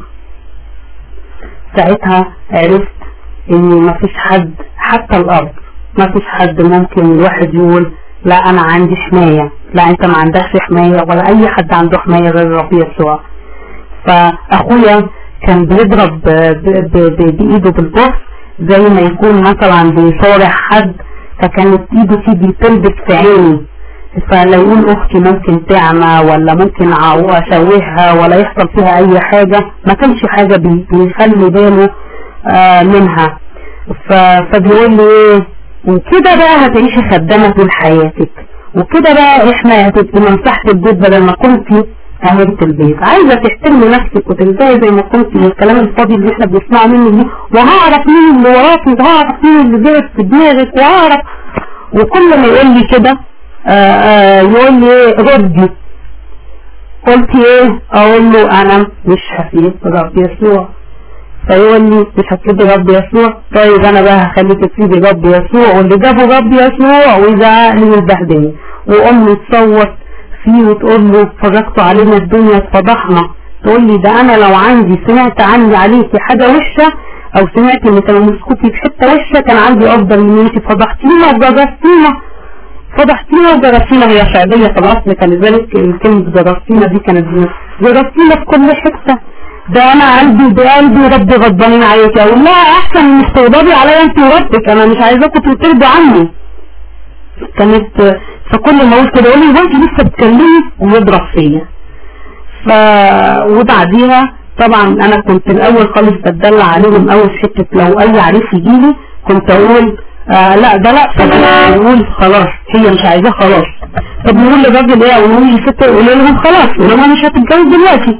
ساعتها عرفت ان مفيش حد حتى الارض مفيش حد ممكن الواحد يقول لا انا عندي حماية لا انت ما عندكش حماية ولا اي حد عنده حماية غير ربي يسوع فاخويا كان بيضرب ب- ب- ب- بايده بالبوكس زي ما يكون مثلا بيصارع حد فكانت ايده تيجي تلبس في عيني فلو يقول اختي ممكن تعمى ولا ممكن ع- اشوهها ولا يحصل فيها اي حاجة ما كانش حاجة بي- بيخلي باله آه منها ف- فبيقول لي ايه وكده بقى هتعيشي خدامة طول حياتك وكده بقى احنا هتبقي منصحة البيت بدل ما كنتي أهلة البيت عايزة تحترمي نفسك وتنتهي زي ما كنتي والكلام الفاضي اللي احنا بنسمعه منك دي وهعرف مين اللي وراكي وهعرف مين اللي جرت في دماغك وهعرف وكل ما يقول لي كده آه، آه، يقول لي ايه ردي قلت ايه اقول له انا مش هسيب رب يسوع فيقول لي مش هتسيبي رب يسوع طيب انا بقى هخليك تسيبي رب يسوع واللي جابه رب يسوع ويزعق لي ويبهدلني وامي تصوت فيه وتقول له فرجتوا علينا الدنيا اتفضحنا تقول لي ده انا لو عندي سمعت عني عليكي حاجه وحشه او سمعت ان كانوا مسكوتي في حته وحشه كان عندي افضل من انت فضحتينا وجرستينا فضحتينا وجرستينا هي شعبيه في الاصل كان ذلك كلمه جرستينا دي كانت جرستينا في كل حته ده انا قلبي ده قلبي ربي غضبانين عليك اقول لها احسن مش تغضبي عليا انت وربك انا مش عايزاكم ترضوا عني كانت فكل ما اقول كده يقول لي هو انت لسه بتكلمي ويضرب فيا ف وبعديها طبعا انا كنت الاول خالص بتدلع عليهم قوي في حته لو اي عريس يجي لي كنت اقول آه لا ده لا طب انا اقول خلاص هي مش عايزاه خلاص طب نقول للراجل ايه او نقول للست قول لهم خلاص ولما مش هتتجوز دلوقتي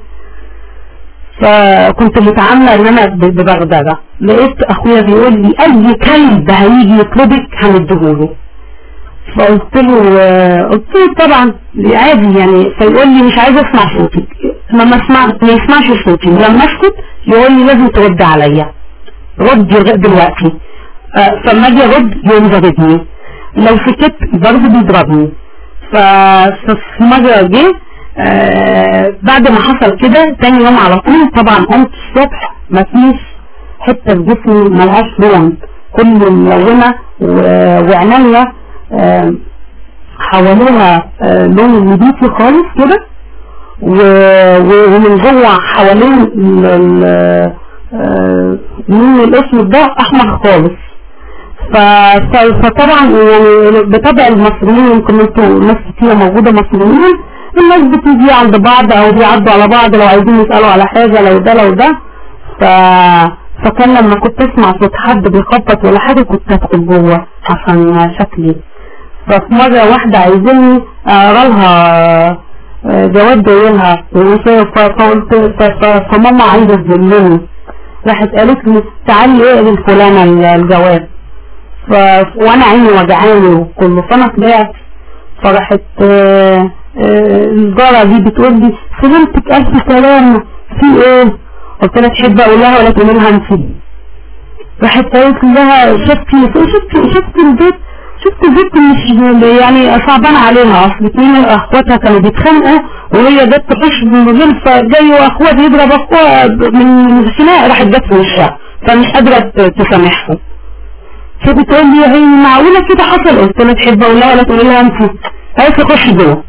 فكنت متعاملة ان انا ب- ببغدادة لقيت اخويا بيقول لي اي كلب هيجي يطلبك هنديهوله فقلت له آه، قلت له طبعا عادي يعني فيقول لي مش عايز اسمع صوتك لما اسمع ما يسمعش صوتي ولما اسكت يقول لي لازم ترد عليا رد لغاية دلوقتي آه، فلما اجي ارد يقوم ضربني لو سكت برضه بيضربني ف- ففي مرة جه آه بعد ما حصل كده تاني يوم على طول طبعا قمت الصبح مفيش حتة في جسمي ملهاش لون كل ملونة و- وعينيا آه حواليها آه لون نبيتي خالص كده و- و- ومن جوه حوالين ال- ال- آه، لون الاسود ده احمر خالص ف- ف- فطبعا يعني بطبع المصريين يمكن انتوا ناس كتير موجودة مصريين الناس بتيجي عند بعض او بيعدوا على بعض لو عايزين يسألوا على حاجة لو ده لو ده ف... فكان لما كنت اسمع صوت حد بيخبط ولا حاجة كنت ادخل جوه عشان شكلي ففي مرة واحدة عايزيني اقرا لها آه، جواب جاي لها ف- فقلت ف- ف- فماما عايزة تذلني راحت قالت لي تعالي اقري لفلانة ال- الجواب ف... وانا عيني وجعاني وكله فانا طلعت فراحت آه، آه، الجارة دي بتقول لي سلامتك ألف سلامة في ايه؟ قلت لها تحب اقول لها ولا تقول لها انت راحت قالت لها شفتي شفتي شفتي البيت شفت البيت مش يعني صعبان عليها اصل اتنين اخواتها كانوا بيتخانقوا وهي جت تخش من الرجل فجاي واخوات يضرب اخوها من الخناق راحت جت في وشها فمش قادرة ت- تسامحهم فبتقول لي هي معقولة كده حصل قلت لها تحب اقول لها ولا تقول لها انت قالت لي خش جوه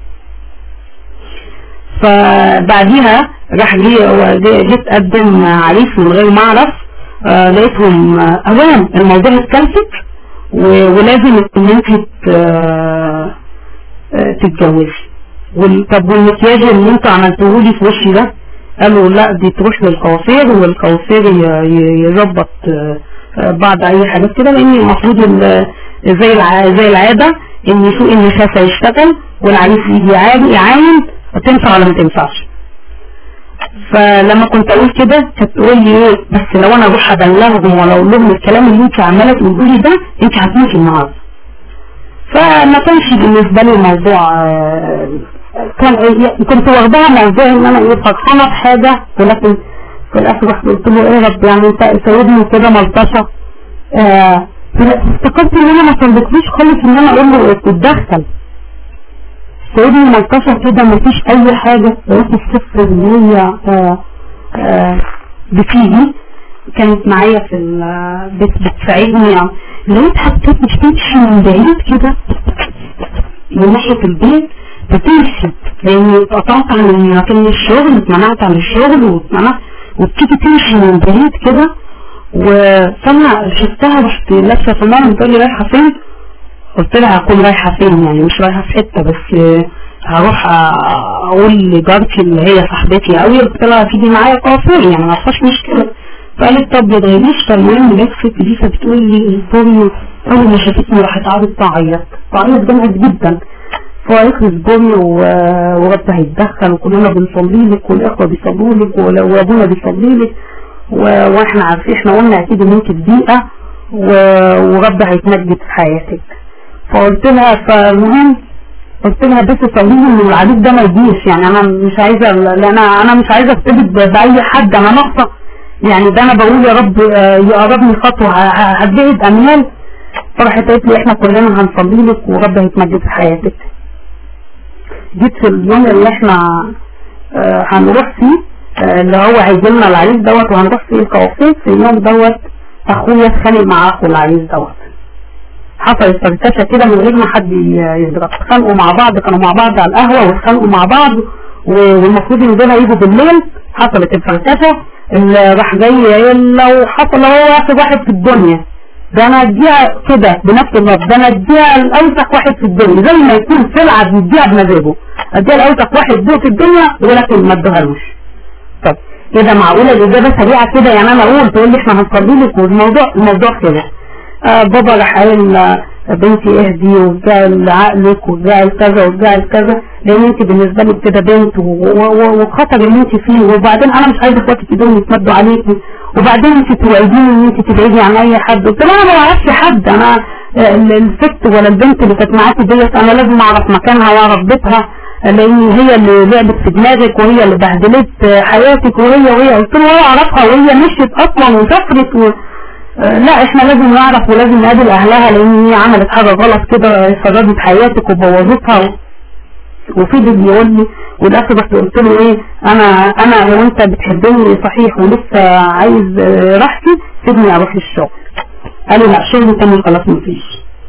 فبعديها راح جه جه- جيت اقدم عريس من غير ما اعرف آه، لقيتهم آه، اولا الموضوع اتكلفت و- ولازم ان انت ت- آه، آه، تتجوزي وال- طب والمكياج اللي انتوا عملتوه لي في وشي ده قالوا لا دي تروح للقوافير والقوافير ي- ي- يظبط آه، آه، بعض اي حاجات كده لان المفروض ال- زي الع- زي العاده ان سوق النفاسه يشتغل والعريس يجي يعاين يعاين تنفع ولا ما تنفعش فلما كنت اقول كده كانت تقول لي ايه بس لو انا اروح ابلغهم ولا اقول لهم الكلام اللي انت عماله تقولي ده انت هتموتي النهارده فما كانش بالنسبه لي الموضوع آه، كان إيه- كنت واخداها موضوع ان انا ايه فرحانه بحاجه ولكن في الاخر رحت قلت له ايه يا رب يعني انت سايبني كده ملطشه آه، افتكرت ان انا ما صدقتوش خالص ان انا اقول له اتدخل سيدنا ملطشة كده مفيش اي حاجة لقيت الصفر اللي هي آه، آه، بتيجي كانت معايا في ال- بت- بتساعدني يعني لقيت حطيت بتمشي من بعيد كده من ناحية البيت بتمشي لاني اتقطعت عن مكان الشغل اتمنعت عن الشغل واتمنعت وبتيجي تمشي من بعيد كده وفانا شفتها رحت لابسه في المرة بتقول لي رايحة فين قلت لها هكون رايحة فين يعني مش رايحة في حتة بس آه، هروح آه، اقول لجارتي اللي هي صاحبتي قوي قلت لها تيجي معايا قافل يعني ما فيهاش مشكلة فقالت طب ما تغيبيش فالمهم لقيت الست دي فبتقول لي اصبري اول ما شافتني راحت قعدت تعيط تعيط جامد جدا فقالت لي اصبري و- ورب هيتدخل وكلنا بنصلي لك والاخوه بيصلوا لك ول- وابونا بيصلي لك و- واحنا عارفين احنا قلنا اكيد ان انت في ضيقه و- ورب هيتمجد في حياتك فقلت لها فالمهم قلت لها بس صلي لي ان العريس ده ما يجيش يعني انا مش عايزه لا انا انا مش عايزه ارتبط ب- باي حد انا ناقصه يعني ده انا بقول يا رب آه، يقربني خطوه ه- ه- هتجهز امال فراحت قالت لي احنا كلنا هنصلي لك ورب هيتمجد في حياتك جيت في اليوم اللي احنا آه، هنروح فيه آه، اللي هو هيجيلنا العريس دوت وهنروح فيه الكوافير في اليوم دوت اخويا اتخانق مع اخو العريس دوت حصلت فركشه كده من غير ما حد ي- يضرب اتخانقوا مع بعض كانوا مع بعض على القهوه واتخانقوا مع بعض و- والمفروض ان دول هيجوا بالليل حصلت الفركشه اللي راح جاي قايل لو حصل لو هو اخر واحد في الدنيا ده انا اديها كده بنفس اللفظ ده انا اديها لاوسخ واحد في الدنيا زي ما يكون سلعه بيديها بمزاجه اديها لاوسخ واحد ذوق في الدنيا ولكن ما ادوهالوش طب كده معقوله الاجابه سريعه كده يعني انا اقول تقول لي احنا هنصلي لك والموضوع الموضوع كده آه بابا راح قال آه، بنتي اهدي وارجعي لعقلك وارجعي لكذا وارجعي لكذا لان انت بالنسبه لي كده بنت و- و- و- والخطر اللي انت فيه وبعدين انا مش عايزه اخواتك ايدهم يتمدوا عليكي وبعدين انت توعديني ان انت تبعدي عن اي حد قلت لها انا ما اعرفش حد انا آه، ال- الست ولا البنت اللي كانت معاكي ديت انا لازم اعرف مكانها واعرف بيتها لان هي اللي لعبت في دماغك وهي اللي بهدلت آه، حياتك وهي وهي قلت له هو اعرفها وهي مشيت اصلا وسافرت و... آه، لا احنا لازم نعرف ولازم نقابل اهلها لان هي عملت حاجة غلط كده خربت حياتك وبوظتها و... وفضل يقول لي والاخر رحت قلت له ايه انا انا لو انت بتحبني صحيح ولسه عايز آه، راحتي سيبني اروح للشغل قال لي لا شغل تاني خلاص مفيش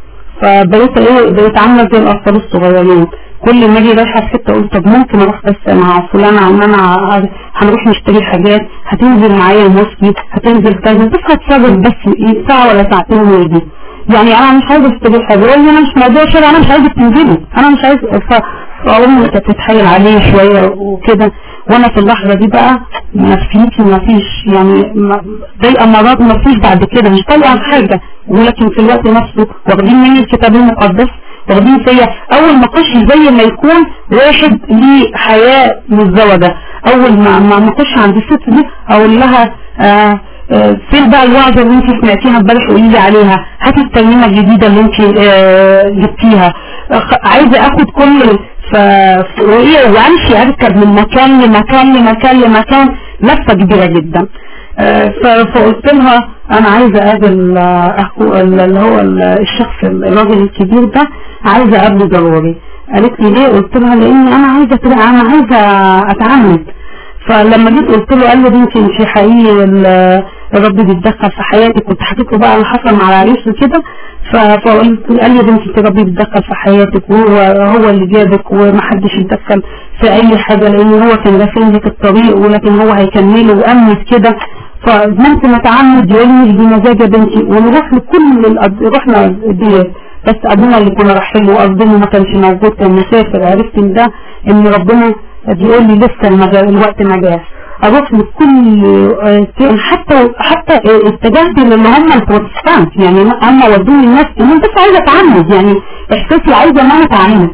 فبقيت ايه بقيت عامله زي الاطفال الصغيرين كل ما اجي رايحه في حته اقول طب ممكن اروح بس مع فلانه عم انا هنروح نشتري حاجات هتنزل معايا المسجد هتنزل كذا بس هتصرف بس ايه ساعه ولا ساعتين ويجي يعني انا مش عايزه اشتري حاجه يقول لي انا مش موضوع شراء انا مش عايزه تنزلي انا مش عايزه ف- فامي كانت تتحايل عليه شويه وكده وانا في اللحظه دي بقى نفسيتي ما فيش يعني ما- ضايقه مرات ما فيش بعد كده مش طالعه حاجه ولكن في الوقت نفسه واخدين مني الكتاب المقدس واخدين فيا اول ما اخش زي ما يكون واحد ليه حياه متزوجه اول ما ما ما اخش عند الست دي اقول لها آه آه، فين بقى الوعظه اللي انت سمعتيها امبارح قولي لي عليها هاتي الترنيمه الجديده اللي انت آه، جبتيها أخ- عايزه اخد كل ف ف- وايه وامشي اركب من مكان لمكان لمكان لمكان لفه كبيره جدا آه، ف- فقلت لها انا عايزه اقابل آه، اخو اللي هو ال- الشخص الراجل الكبير ده عايزه اقابله ضروري قالت لي ليه قلت لها لان انا عايزه أتع- انا عايزه اتعمد فلما جيت قلت له قال لي بنتي انت حقيقي ال- الرب بيتدخل في حياتك كنت حكيت له بقى اللي حصل مع العريس وكده ف- فقلت قال لي يا بنتي انت الرب بيتدخل في حياتك وهو هو اللي جابك ومحدش يتدخل في اي حاجه لان هو كان راسم لك الطريق ولكن هو هيكمله وامنت كده فممكن نتعمد يقول لي دي مزاج يا بنتي ونروح لكل الأد... رحنا ديت بس ابونا اللي كنا رايحين له قصدنا ما كانش موجود كان مسافر عرفت ان ده ان ربنا بيقول لي لسه المجال الوقت ما جاش اروح لكل آه، كان حتى حتى آه، اتجهت للي هم البروتستانت يعني هم ودوني الناس انا بس عايزه اتعمد يعني احساسي عايزه ان انا اتعمد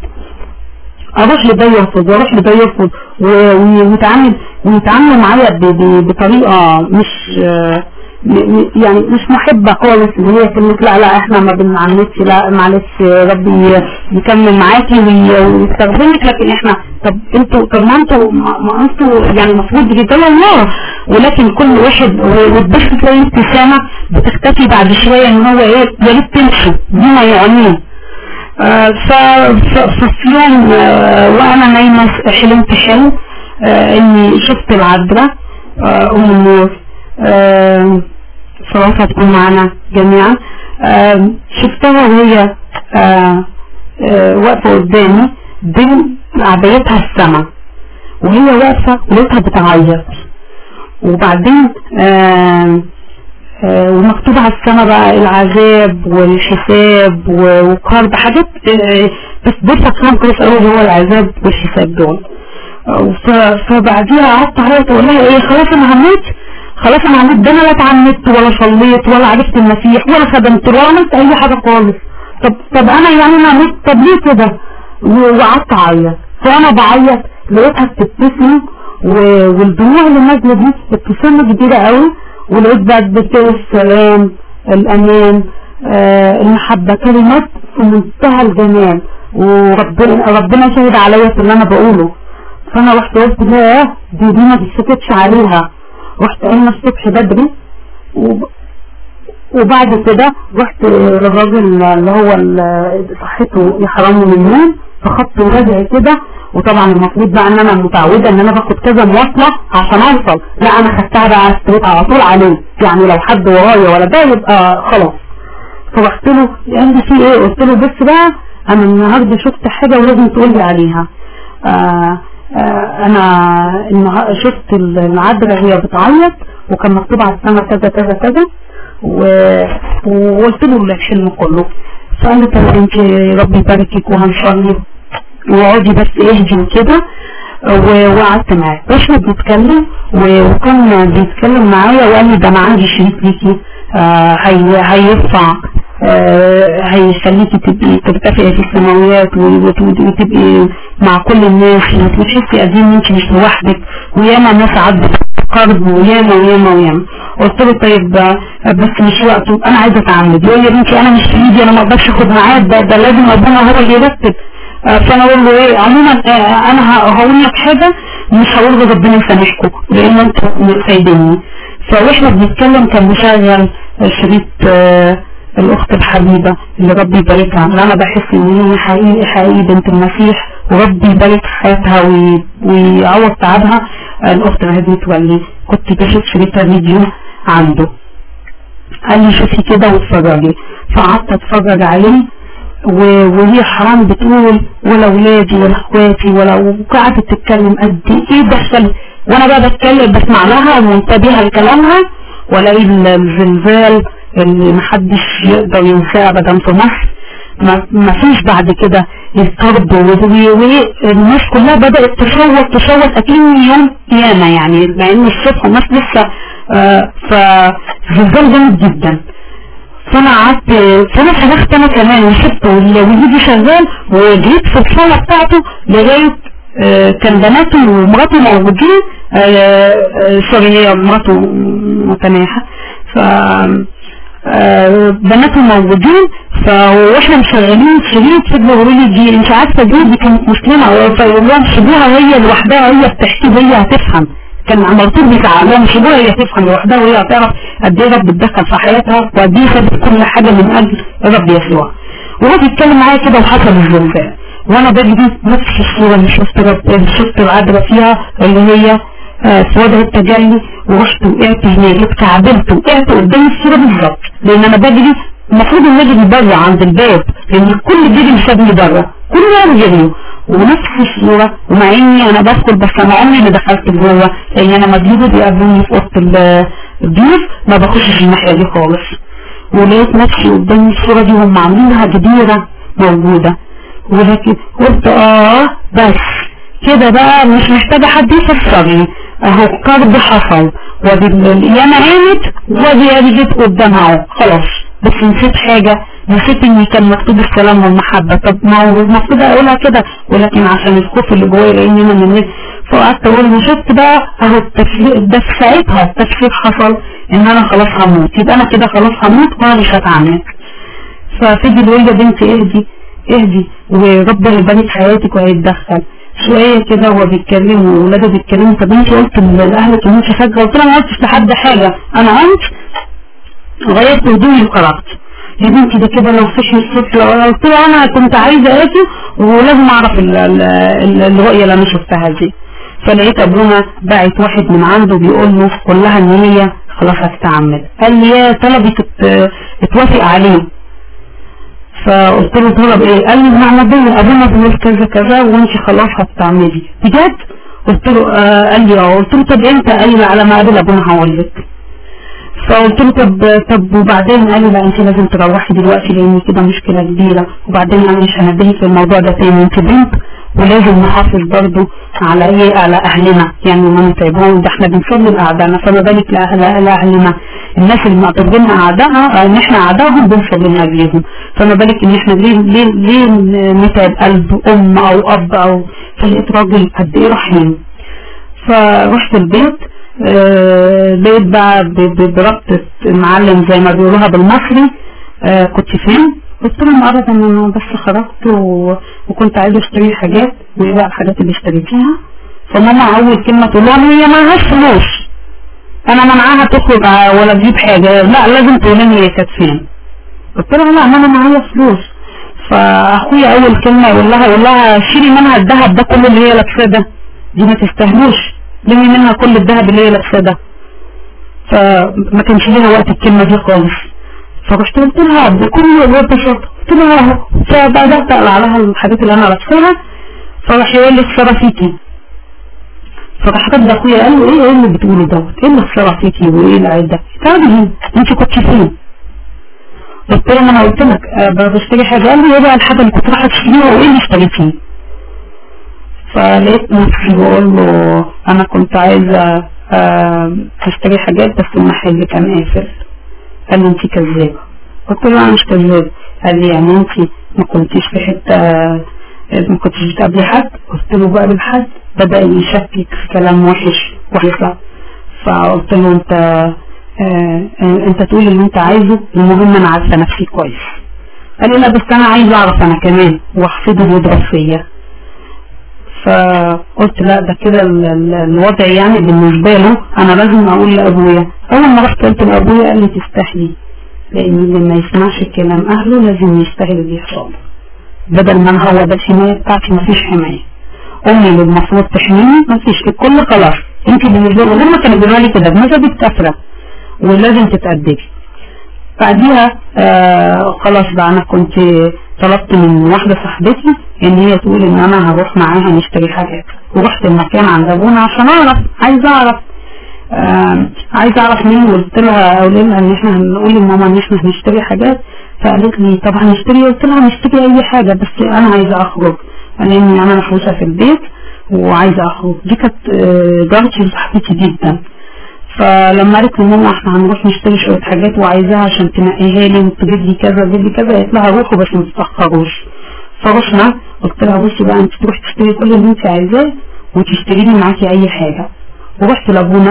اروح لده يرفض واروح لده يرفض و- و- ويتعامل ويتعاملوا معايا ب- ب- بطريقه مش آه، م- م- يعني مش محبه خالص اللي هي كلمه لا لا احنا ما بنعنتش لا معلش ربي يكمل معاكي وي- ويستخدمك لكن احنا طب انتوا طب ما انتوا ما ما انتوا يعني المفروض يجدلوا الله ولكن كل واحد و- وتبص تلاقي ابتسامه بتختفي بعد شويه ان هو ايه يا ريت تمشوا دي ما يعنيه آه، ف- ف- ففي يوم آه، وانا نايمه حلمت حلم آه، اني شفت العذراء آه، ام النور آه، صراحة تكون معنا جميعا آه، شفتها وهي آه، آه، واقفة قدامي بين عبايتها السما وهي واقفة ولقيتها بتعيط وبعدين آه آه، ومكتوب على السما بقى العذاب والحساب و- وقرب حاجات آه، بس دول فاكرهم كويس قوي هو العذاب والحساب دول آه، ف- فبعديها قعدت اعيط واقول لها ايه خلاص انا هموت خلاص انا هموت ده انا لا اتعمدت ولا صليت ولا عرفت المسيح ولا خدمت ولا عملت اي حاجه خالص طب طب انا يعني انا هموت طب ليه كده و- وقعدت اعيط فانا بعيط لقيتها بتبتسم و- والدموع اللي نازله دي ابتسامه كبيره قوي ولقيت بقى بتقول السلام الامان آه المحبه كلمات في منتهى الجمال وربنا ربنا شهد عليا في اللي انا بقوله فانا رحت قلت لا دي دي ما تسكتش عليها رحت قايمه الصبح بدري وب... وبعد كده رحت للراجل اللي هو ال- صحته يحرمني من النوم فخدت ورجعي كده وطبعا المفروض بقى ان انا متعوده ان انا باخد كذا مواصله عشان اوصل لا انا خدتها بقى استويت على طول عليه يعني لو حد ورايا ولا ده يبقى خلاص فرحت له قال لي في ايه قلت له بس بقى انا النهارده شفت حاجه ولازم تقول لي عليها آه آه انا النها- شفت العذراء وهي بتعيط وكان مكتوب على السما كذا كذا كذا و- وقلت له الحلم كله فقال لي طب انت ربي يباركك وهنصلي واقعدي بس اهدي كده و- وقعدت معاه واحنا بنتكلم و- وكان بيتكلم معايا وقال لي ده انا عندي شريك ليكي آه هي هيرفع آه هيخليكي تبقي ترتفعي في السماويات و- وت- وتبقي مع كل الناس وتحسي قد ايه ان انت مش لوحدك وياما ناس عدت قرض وياما وياما وياما قلت له طيب آه، بس مش وقته انا عايزه اتعمد يقول لي يا بنتي انا مش في ايدي انا ما اقدرش اخد معاه ده, ده لازم ابونا هو اللي يرتب آه، فانا اقول له ايه عموما آه، انا ه- هقول لك حاجه مش هقول له ربنا يسامحكم لان انتوا سايبيني فواحنا بنتكلم كان مشغل شريط آه، الاخت الحبيبه اللي ربي يباركها اللي انا بحس ان هي حقيقي حقيقي بنت المسيح وربي يبارك في حياتها وي- ويعوض تعبها آه، الاخت مهدي متولي كنت بشوف شريطة فيديو عنده قال لي شوفي كده واتفرجي فقعدت اتفرج عليه و- وهي حرام بتقول ولا ولادي ولا اخواتي ولا وقعدت تتكلم قد ايه دخل وانا بقى بتكلم بسمع لها ومنتبهه لكلامها والاقي ال- الزلزال اللي محدش يقدر ينساه ابدا في مصر ما ما فيش بعد كده الطرد والناس كلها بدأت تصوت تصوت أكن يوم قيامة يعني مع إن الصبح الناس لسه آه فزلزال جامد جدا فانا قعدت فانا صرخت انا كمان وسبته والفيديو شغال وجريت في الصاله بتاعته لغايه آه، كان بناته ومراته موجودين آه، آه، سوري هي مراته متناحة ف آه، بناته موجودين ف واحنا مشغلين شريط فضلوا يقولوا لي دي انت عارفه دي دي كانت مسلمه فيقول لهم سيبوها هي لوحدها هي بتحكي وهي هتفهم كان مرتين بتاع لهم سيبوها هي تفهم لوحدها وهي هتعرف قد ايه رب بتدخل في حياتها وقد ايه سابت كل حاجه من اجل رب يسوع وهو بيتكلم معايا كده وحصل الزلزال وانا بجري نفس الصوره اللي شفت رب اللي شفت العذراء فيها اللي هي آه، في وضع التجلي ورحت وقعت هناك اتكعبلت وقعت قدام الصوره بالظبط لان انا بجري المفروض ان اجري بره عند الباب لان الكل جري سابني بره كلهم جريوا ونفس الصورة ومع اني انا بدخل بس انا عمري ما دخلت جوه لان انا مجلوبة بيقابلوني في اوضة ال- الضيوف ما بخشش الناحية دي خالص ولقيت نفسي قدام الصورة دي هم عاملينها كبيرة موجودة ولكن قلت اه بس كده بقى مش محتاجة حد يفسر لي اهو القرض حصل وادي القيامة قامت وادي ادي جيت قدامها اهو خلاص بس نسيت حاجة نسيت ان كان مكتوب السلام والمحبة طب ما هو المفروض اقولها كده ولكن عشان الخوف اللي جوايا لان انا من الناس فقعدت اقول وشفت بقى اهو التفسير ده في ساعتها التفسير حصل ان انا خلاص هموت يبقى انا كده خلاص هموت وانا مش هتعمل ففضل يقول لي يا بنتي اهدي اهدي وربنا يبارك حياتك وهيتدخل شوية كده هو بيتكلم وولاده بيتكلموا طب انت قلت لأهلك ان انت فاكرة قلت له ما قلتش لحد حاجة انا قمت غيرت هدومي وخرجت يا بنتي ده كده لو صحي الصبح لو قلت له انا كنت عايزة اجي ولازم اعرف ال- ال- ال- الرؤية اللي انا شفتها دي فلقيت ابونا باعت واحد من عنده بيقول له قول لها ان هي خلاص هتتعمد قال لي يا طلبي تت- اتوافق عليه فقلت له طلب ايه قال لي المعمدية ابونا بيقول كذا كذا وانت خلاص هتعمدي بجد قلت له آه قال لي اه قلت له طب امتى قال لي على ما اقابل ابونا هقول لك فقلت له طب طب وبعدين قال لي لا انت لازم تروحي دلوقتي لان كده مشكله كبيره وبعدين انا مش هنبهي في الموضوع ده تاني انت بنت ولازم نحافظ برضو على ايه على اهلنا يعني ما نتعبهم ده احنا بنصلي لاعدائنا فما بالك لأهل- لاهلنا الناس اللي معتبرين اعدائها ان احنا اعدائهم بنصلي لاجلهم فما بالك ان احنا ليه ليه ليه نتعب قلب ام او اب او فلقيت راجل قد ايه رحيم فرحت البيت آه، لقيت بقى ب- ب- بربطة المعلم زي ما بيقولوها بالمصري آه، كنت فين؟ قلت لهم ابدا انا بس خرجت و... وكنت عايزه اشتري حاجات وايه بقى الحاجات اللي اشتريتيها فماما اول كلمه تقول لهم هي معهاش فلوس انا منعاها تخرج ع- ولا تجيب حاجه لا لازم تقول لي هي كانت فين قلت لها لا ما انا معايا فلوس فاخويا اول كلمه يقول لها يقول لها شيلي منها الذهب ده كله اللي هي لابساه ده دي ما تستاهلوش لمي منها كل الذهب اللي هي لابساه ده فما كانش ليها وقت الكلمه دي خالص فرحت قلت لها بكل ببساطه قلت لها اهو فبدات اقلع لها الحاجات اللي انا لابساها فراح يقول لي الصرا فيكي فراح رد اخويا قال له ايه ايه اللي بتقوله دوت ايه اللي الصرا فيكي وايه العيب ده تعالي هنا انت كنت فين قلت له ما انا قلت لك أه بشتري حاجه قال لي ايه بقى الحاجه اللي كنت رايحه تشتريها وايه اللي اشتريتيه فلقيت نفسي بقول له انا كنت عايزه آه، اشتري حاجات بس المحل كان قافل قال لي انت كذابه قلت له انا مش كذاب قال لي يعني انت ما كنتيش في حته آه، ما كنتش بتقابلي حد قلت له بقابل حد بدا يشكك في كلام وحش وحش فقلت له انت آه آه، انت تقول اللي انت عايزه المهم انا عارفه نفسي كويس قال لي لا بس انا عايز اعرف انا كمان واحفظه ويضرب فيا فقلت لا ده كده ال- ال- الوضع يعني بالنسبة له انا لازم اقول لابويا اول ما رحت قلت لابويا قال لي تستحلي لان اللي ما يسمعش كلام اهله لازم يستحي اللي بيحصل له. بدل ما أنا هو ده الحماية بتاعتي مفيش حماية امي اللي المفروض تحميني مفيش الكل خلاص انت بالنسبه لي لما كانوا بيقولوا لي كده بمزاجك كافره ولازم تتأدبي بعديها آه خلاص بقى انا كنت طلبت من واحده صاحبتي ان هي تقول ان انا هروح معاها نشتري حاجات ورحت المكان عند ابونا عشان اعرف عايزه اعرف آه عايزه اعرف مين وقلت لها اقول لها ان احنا هنقول لماما ان احنا هنشتري حاجات فقالت لي طب هنشتري قلت لها هنشتري اي حاجه بس انا عايزه اخرج لاني انا محبوسه في البيت وعايزه اخرج دي كانت آه، جارتي وصاحبتي جدا فلما قالت لي ماما احنا هنروح نشتري شويه حاجات وعايزاها عشان تنقيها لي وتجيب لي كذا وتجيب لي كذا قالت لها روحوا بس ما تتاخروش فرحنا قلت لها بصي بقى انت تروحي تشتري كل اللي انت عايزاه وتشتري لي معاكي اي حاجه ورحت لابونا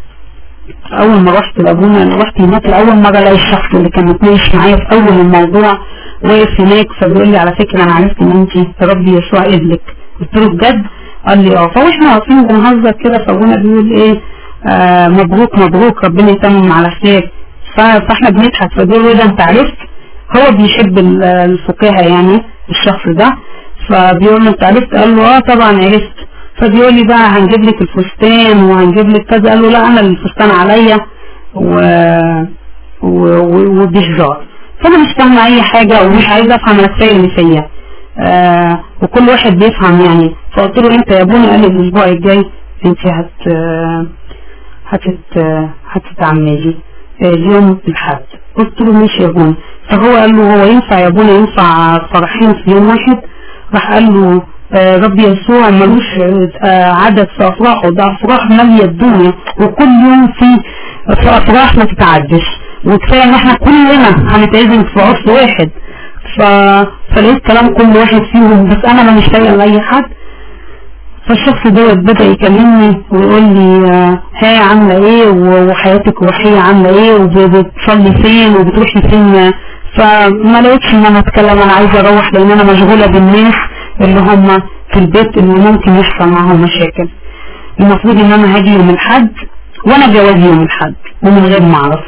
اول ما رحت لابونا انا رحت هناك لاول مره الاقي الشخص اللي كان متناقش معايا في اول الموضوع واقف هناك فبيقول لي على فكره انا عرفت ان انت ربي يسوع ابنك قلت له بجد قال لي اه فاحنا واقفين بنهزر كده فابونا بيقول ايه آه مبروك مبروك ربنا يتمم على خير ف- فاحنا بنضحك فبيقول له إيه ده انت عرفت هو بيحب ال- الفكاهه يعني الشخص ده فبيقول له انت عرفت قال له اه طبعا عرفت فبيقول لي بقى هنجيب لك الفستان وهنجيب لك كذا قال له لا انا الفستان عليا و... و... و... وبهزار فانا مش فاهمه اي حاجه ومش عايزه افهم انا كفايه اللي فيا آه وكل واحد بيفهم يعني فقلت له انت يا ابونا قال لي الاسبوع الجاي انت هت آه، هتت آه، هتتعمدي آه، اليوم الحد قلت له ماشي يا ابونا فهو قال له هو ينفع يا ابونا ينفع فرحين في يوم واحد راح قال له آه، ربي يسوع ملوش آه، عدد في افراحه ده افراح ماليه الدنيا وكل يوم في في افراح ما تتعدش وكفايه ان احنا كلنا هنتعزم في عرس واحد ف... فلقيت كلام كل واحد فيهم بس انا ما مش طايقه لاي حد فالشخص دوت بدأ يكلمني ويقول لي آه، ها عاملة ايه و- وحياتك الروحية عاملة ايه وبتصلي فين وبتروحي فين فما لقيتش ان انا اتكلم انا عايزة اروح لان انا مشغولة بالناس اللي هم في البيت اللي ممكن يحصل معاهم مشاكل المفروض ان انا هاجي يوم الحد وانا جوازي يوم الحد ومن غير ما اعرف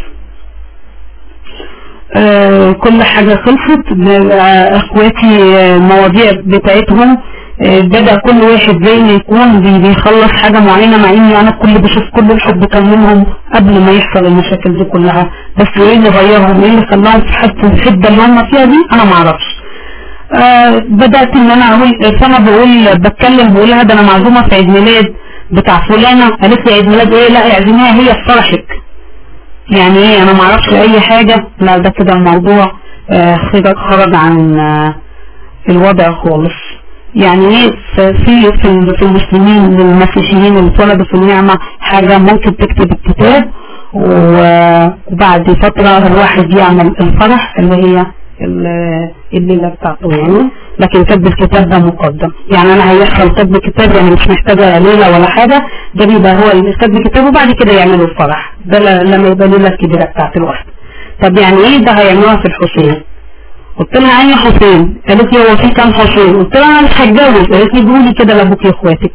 آه، كل حاجة خلصت آه، اخواتي آه، المواضيع بتاعتهم آه، بدأ كل واحد زي ما يكون بي- بيخلص حاجة معينة مع اني انا كل بشوف كل الحب كان منهم قبل ما يحصل المشاكل دي كلها بس ايه اللي غيرهم ايه اللي خلاهم في حالة الشدة اللي هم فيها دي انا معرفش آه بدأت ان انا اقول فانا بقول بتكلم بقولها ده انا معزومة في عيد ميلاد بتاع فلانة قالت لي عيد ميلاد ايه لا اعزميها هي في فرحك يعني ايه انا معرفش اي حاجة لا ده كده الموضوع آه خرج خرج عن آه الوضع خالص يعني ايه في في في في المسلمين المسيحيين اللي اتولدوا في النعمة حاجة ممكن تكتب الكتاب و- وبعد فترة الواحد يعمل الفرح اللي هي ال- الليلة بتاعته يعني لكن كتب الكتاب ده مقدم يعني انا هيحصل كتب الكتاب يعني مش محتاجة ليلة ولا حاجة ده بيبقى هو اللي كتب الكتاب وبعد كده يعملوا الفرح ده ل- لما يبقى الليلة الكبيرة بتاعت الواحد طب يعني ايه ده هيعملوها في الحسين قلت لها انهي حسين قالت لي هو في كام حسين قلت لها انا مش هتجوز قالت لي قولي كده لابوك واخواتك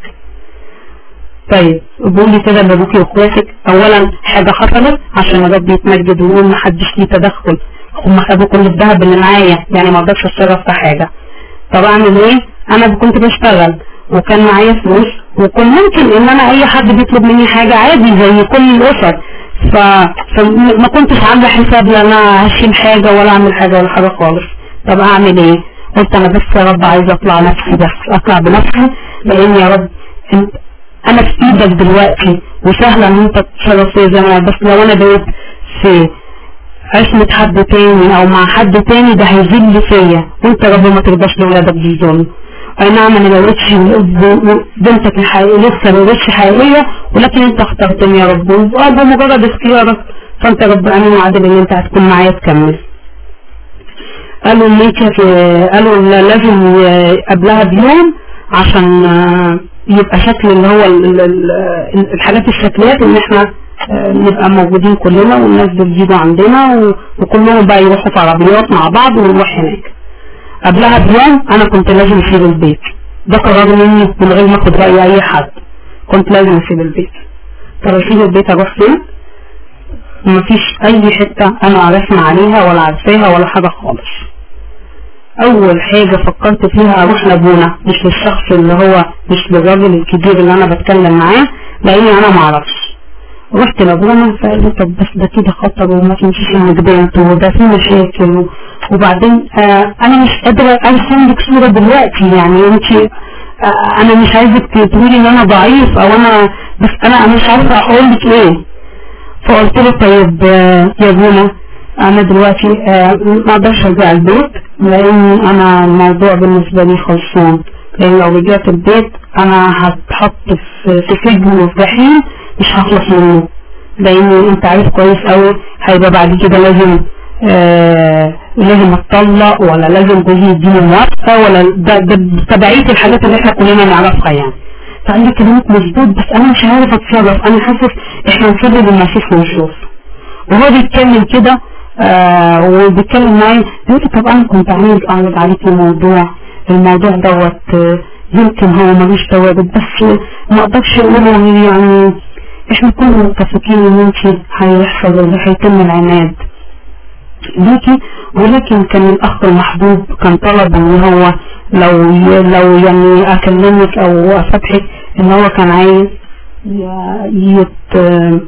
طيب قولي كده لابوك واخواتك اولا حاجه حصلت عشان الرب يتمجد ويقول ما حدش ليه تدخل هم خدوا كل الذهب اللي معايا يعني ما اقدرش اتصرف في حاجه طب اعمل ايه انا كنت بشتغل وكان معايا فلوس وكان ممكن ان انا اي حد بيطلب مني حاجه عادي زي كل الاسر ف... فما كنتش عامله حساب لا انا هشيل حاجه ولا اعمل حاجه ولا حاجه خالص طب اعمل ايه قلت انا بس يا رب عايزه اطلع نفسي بس اطلع بنفسي لان يا رب انت انا في ايدك دلوقتي وسهله ان انت تتصرف فيا زي ما أنا، بس لو انا بقيت في عصمة حد تاني او مع حد تاني ده هيذل فيا وانت يا رب ما ترضاش لاولادك بالظلم اي نعم انا ما بقتش بنتك الحقيقية لسه ما بقتش حقيقية ولكن انت اخترتني يا رب وبمجرد اختيارك فانت يا رب امين وعادل ان انت هتكون معايا تكمل قالوا ان انت في- قالوا إن لازم ي- قبلها بيوم عشان آه، يبقى شكل اللي هو ال- ال- ال- الحاجات الشكليات ان احنا آه، نبقى موجودين كلنا والناس دول يجوا عندنا و- وكلهم بقى يروحوا في عربيات مع بعض ونروح هناك قبلها بيوم انا كنت لازم اسيب البيت ده قرار مني من غير ما اخد راي اي حد كنت لازم اسيب البيت طب اسيب البيت اروح فين مفيش اي حتة انا عرفنا عليها ولا عارفاها ولا حاجة خالص اول حاجة فكرت فيها اروح لابونا مش للشخص اللي هو مش للراجل الكبير اللي انا بتكلم معاه لاني انا معرفش رحت لابونا فقال لي طب بس ده كده خطر وما تمشيش انك بنت وده في مشاكل و- وبعدين آه انا مش قادرة ارسم لك صورة دلوقتي يعني انت آه انا مش عايزك تقولي ان انا ضعيف او انا بس انا مش عارفة اقول لك ايه فقلت له طيب آه، يا ابونا انا دلوقتي آه، ما اقدرش ارجع البيت لان انا الموضوع بالنسبه لي خلصان لان لو رجعت البيت انا هتحط في في سجن وفي جحيم مش هخلص منه لان انت عارف كويس قوي هيبقى بعد كده لازم آه لازم اتطلق ولا لازم جوزي يديني موافقه ولا ده ده تبعيه الحاجات اللي احنا كلنا نعرفها يعني فقال لي كلامك مظبوط بس انا مش عارف اتصرف انا حاسس احنا نسيب المسيح ونشوف وهو بيتكلم كده آه وبيتكلم معايا بيقول لي طب انا كنت عايز اعرض عليك الموضوع الموضوع دوت آه، يمكن هو ملوش ثوابت بس ما اقدرش اقوله يعني احنا كنا متفقين ان انت هيحصل اللي هيتم العناد ليكي ولكن كان الاخ المحبوب كان طلب ان هو لو لو يعني اكلمك او افتحك ان هو كان عايز ي- يت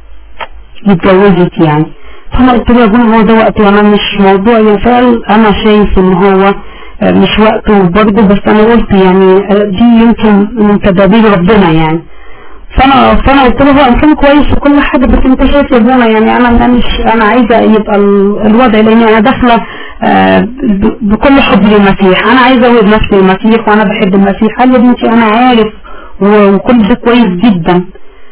يتجوزك يعني فانا قلت له يا ابونا هو ده وقته وانا مش موضوع يفعل انا شايف ان هو آه، مش وقته برضه بس انا قلت يعني آه، دي يمكن من تدابير ربنا يعني فانا فانا قلت له هو انسان كويس وكل حاجه بس انت شايف يا ابونا يعني انا أنا مش انا عايزه يبقى ال- الوضع لان انا داخله آه، ب- بكل حب للمسيح انا عايزه اولد نفسي للمسيح وانا بحب المسيح قال لي يا بنتي انا عارف و- وكل ده كويس جدا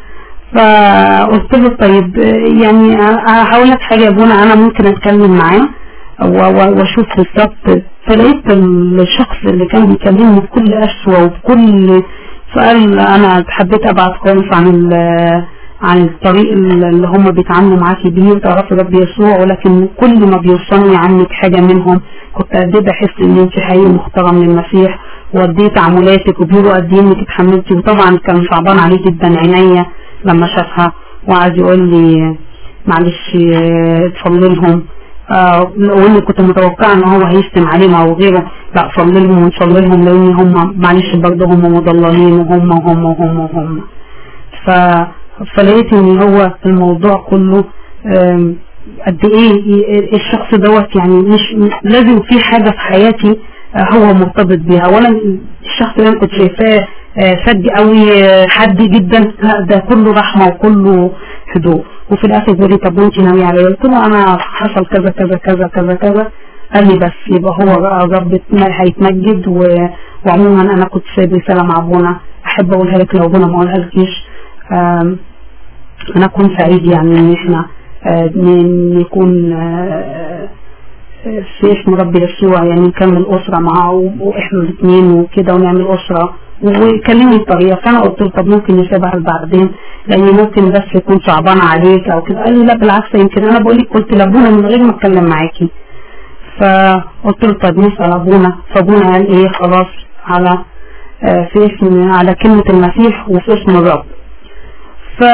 فقلت له طيب آه، يعني آه، هقول لك حاجه يا ابونا انا ممكن اتكلم معاه و- و- واشوف بالظبط فلقيت الشخص اللي كان بيكلمني بكل قسوه وبكل سؤال انا حبيت ابعد خالص عن ال- عن الطريق اللي هم بيتعاملوا معاكي بيه وتعرفي رب يسوع ولكن كل ما بيوصلني عنك حاجه منهم كنت قد ايه بحس ان انت حقيقي محترم للمسيح وقد ايه تعاملاتك وبيقولوا قد ايه انك اتحملتي وطبعا كان صعبان عليه جدا عينيا لما شافها وقعد يقول لي معلش آه، تصلي لهم آه واني كنت متوقعه ان هو هيشتم عليهم او غيره لا صلي لهم ونصلي لهم لان هم معلش برضه هم مضللين وهم وهم وهم وهم ف فلقيت ان هو الموضوع كله آم، قد ايه ي- الشخص دوت يعني مش لازم في حاجه في حياتي آه، هو مرتبط بيها ولا الشخص اللي انا كنت شايفاه آه، سد قوي آه، حدي جدا لا ده كله رحمه وكله هدوء وفي الاخر بيقول لي طب وانت ناويه على ايه؟ قلت له انا حصل كذا كذا كذا كذا كذا قال لي بس يبقى هو بقى رب هيتمجد و- وعموما انا كنت سايب رساله مع ابونا احب اقولها لك لو ابونا ما قالها لكيش آم، انا اكون سعيد يعني ان احنا آه، ن- نكون آه، آه، في اسم رب يسوع يعني نكمل اسره معاه و- واحنا الاثنين وكده ونعمل اسره وكلمني بطريقه فانا قلت له طب ممكن نسيبها بعدين لان ممكن بس يكون صعبان عليك او كده قال لي لا بالعكس يمكن انا بقول لك قلت لابونا من غير ما اتكلم معاكي فقلت له طب نسال ابونا فابونا قال ايه خلاص على آه، في اسم على كلمه المسيح وفي اسم الرب ف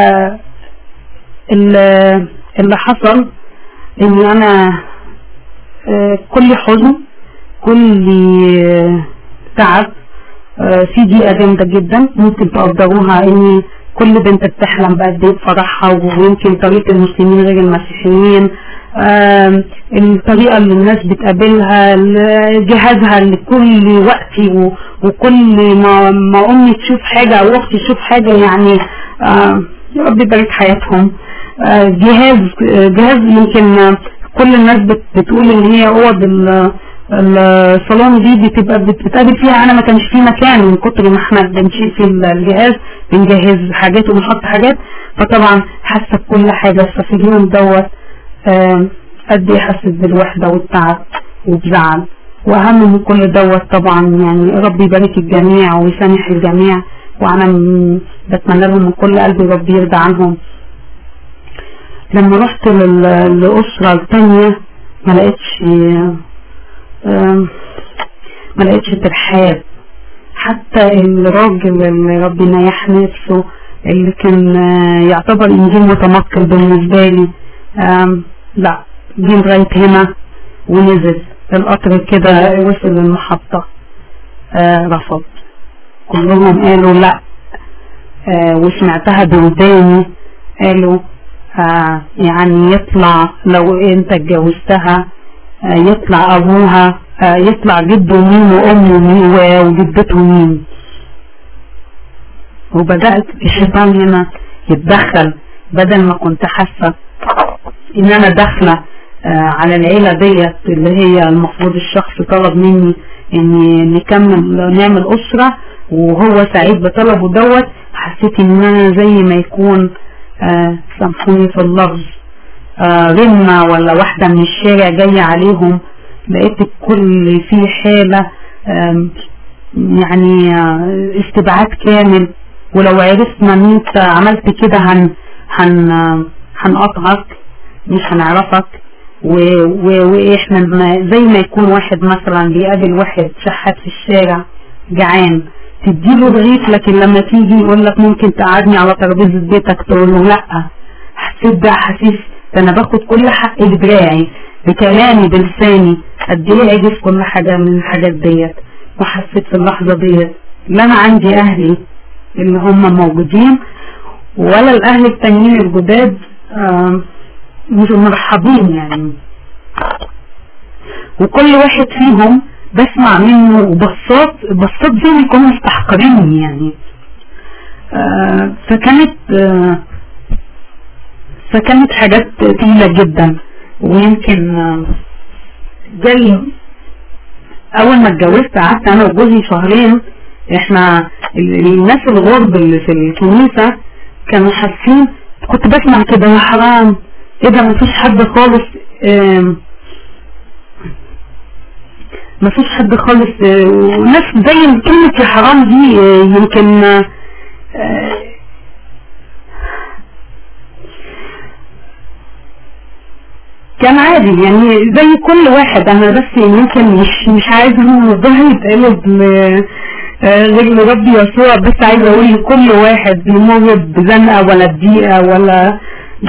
ال- اللي حصل ان انا آه، كل حزن كل آه، تعب آه، في دقيقة جامدة جدا ممكن تقدروها ان كل بنت بتحلم بقد ايه بفرحها ويمكن طريقة المسلمين غير المسيحيين آم، الطريقة اللي الناس بتقابلها ال- جهازها لكل وقت و- وكل ما, ما امي تشوف حاجة او اختي تشوف حاجة يعني آم، يا رب يبارك حياتهم آه، جهاز آه، جهاز يمكن آه، كل الناس بت- بتقول ان هي اوض ال- الصالون دي بتبقى بتتقابل فيها انا ما كانش في مكان من كتر ما احنا بنشيل في الجهاز بنجهز حاجات وبنحط حاجات فطبعا حاسه بكل حاجه ففي اليوم دوت آم، قد ايه حسيت بالوحده والتعب وبزعل واهم من كل دوت طبعا يعني ربي يبارك الجميع ويسامح الجميع وانا م- بتمنى لهم من كل قلبي ربي يرضى عنهم لما رحت لل- للأسرة التانية ما لقيتش آم، ما لقيتش ترحاب حتى الراجل اللي ربنا يحمي نفسه اللي كان آه، يعتبر انجيل متمكن بالنسبة لي آم، لا جه لغاية هنا ونزل القطر كده وصل المحطة آه رفض كلهم قالوا لا آه وسمعتها بوداني قالوا آه يعني يطلع لو انت اتجوزتها آه يطلع ابوها آه يطلع جده مين وامه مين وجدته مين وبدأت الشيطان هنا يتدخل بدل ما كنت حاسة ان انا داخلة آه على العيلة ديت اللي هي المفروض الشخص طلب مني اني نكمل نعمل اسرة وهو سعيد بطلبه دوت حسيت ان انا زي ما يكون آه سامحوني في اللفظ آه رمة ولا واحدة من الشارع جاية عليهم لقيت الكل فيه حالة يعني استبعاد كامل ولو عرفنا ان انت عملت كده هن هن هنقطعك مش هنعرفك واحنا زي ما يكون واحد مثلا بيقابل واحد شحات في الشارع جعان تديله رغيف لكن لما تيجي يقول لك ممكن تقعدني على ترابيزه بيتك تقول له لا حسيت ده حسيس ده انا باخد كل حق بدراعي بكلامي بلساني قد ايه عجز كل حاجه من الحاجات ديت وحسيت في اللحظه ديت لا انا عندي اهلي اللي هم موجودين ولا الاهل التانيين الجداد مش مرحبين يعني وكل واحد فيهم بسمع منه بصات بصات زي ما يكونوا مستحقريني يعني آه فكانت آه فكانت حاجات تقيلة جدا ويمكن آه جاي اول ما اتجوزت قعدت انا وجوزي شهرين احنا الناس الغرب اللي في الكنيسة كانوا حاسين كنت بسمع كده يا حرام ايه ده مفيش حد خالص اه مفيش حد خالص اه ناس زي كلمة يا حرام دي اه يمكن كان عادي يعني زي كل واحد انا بس يمكن مش مش عايز الموضوع يتقلب رجل ربي يسوع بس عايز اقول لكل واحد بيمر بزنقه ولا بضيقه ولا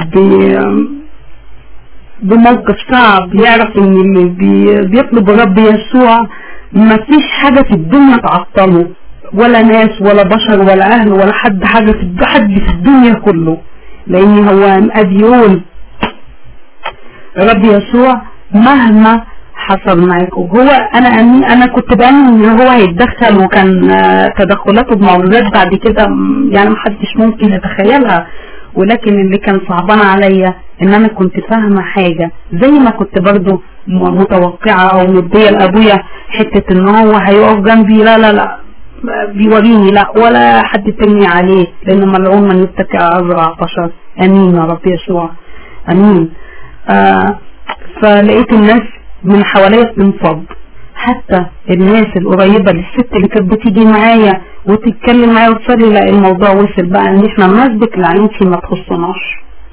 بموقف صعب يعرف ان اللي بي بيطلب رب يسوع ما فيش حاجة في الدنيا تعطله ولا ناس ولا بشر ولا اهل ولا حد حاجة في حد في الدنيا كله لان هو قد يقول رب يسوع مهما حصل معاك وهو انا أمين انا كنت بامن ان هو هيتدخل وكان تدخلاته بمعجزات بعد كده يعني محدش ممكن يتخيلها ولكن اللي كان صعبان عليا ان انا كنت فاهمة حاجة زي ما كنت برضو متوقعة او مدية لابويا حتة ان هو هيقف جنبي لا لا لا بيوريني لا ولا حد ترمي عليه لانه ملعون من يتكئ ازرع بشر امين يا رب يسوع امين آه فلقيت الناس من حواليا بتنفض حتى الناس القريبة للست اللي كانت بتيجي معايا وتتكلم معايا وتصلي لا الموضوع وصل بقى ان احنا نثبت لعنتي ما تخصناش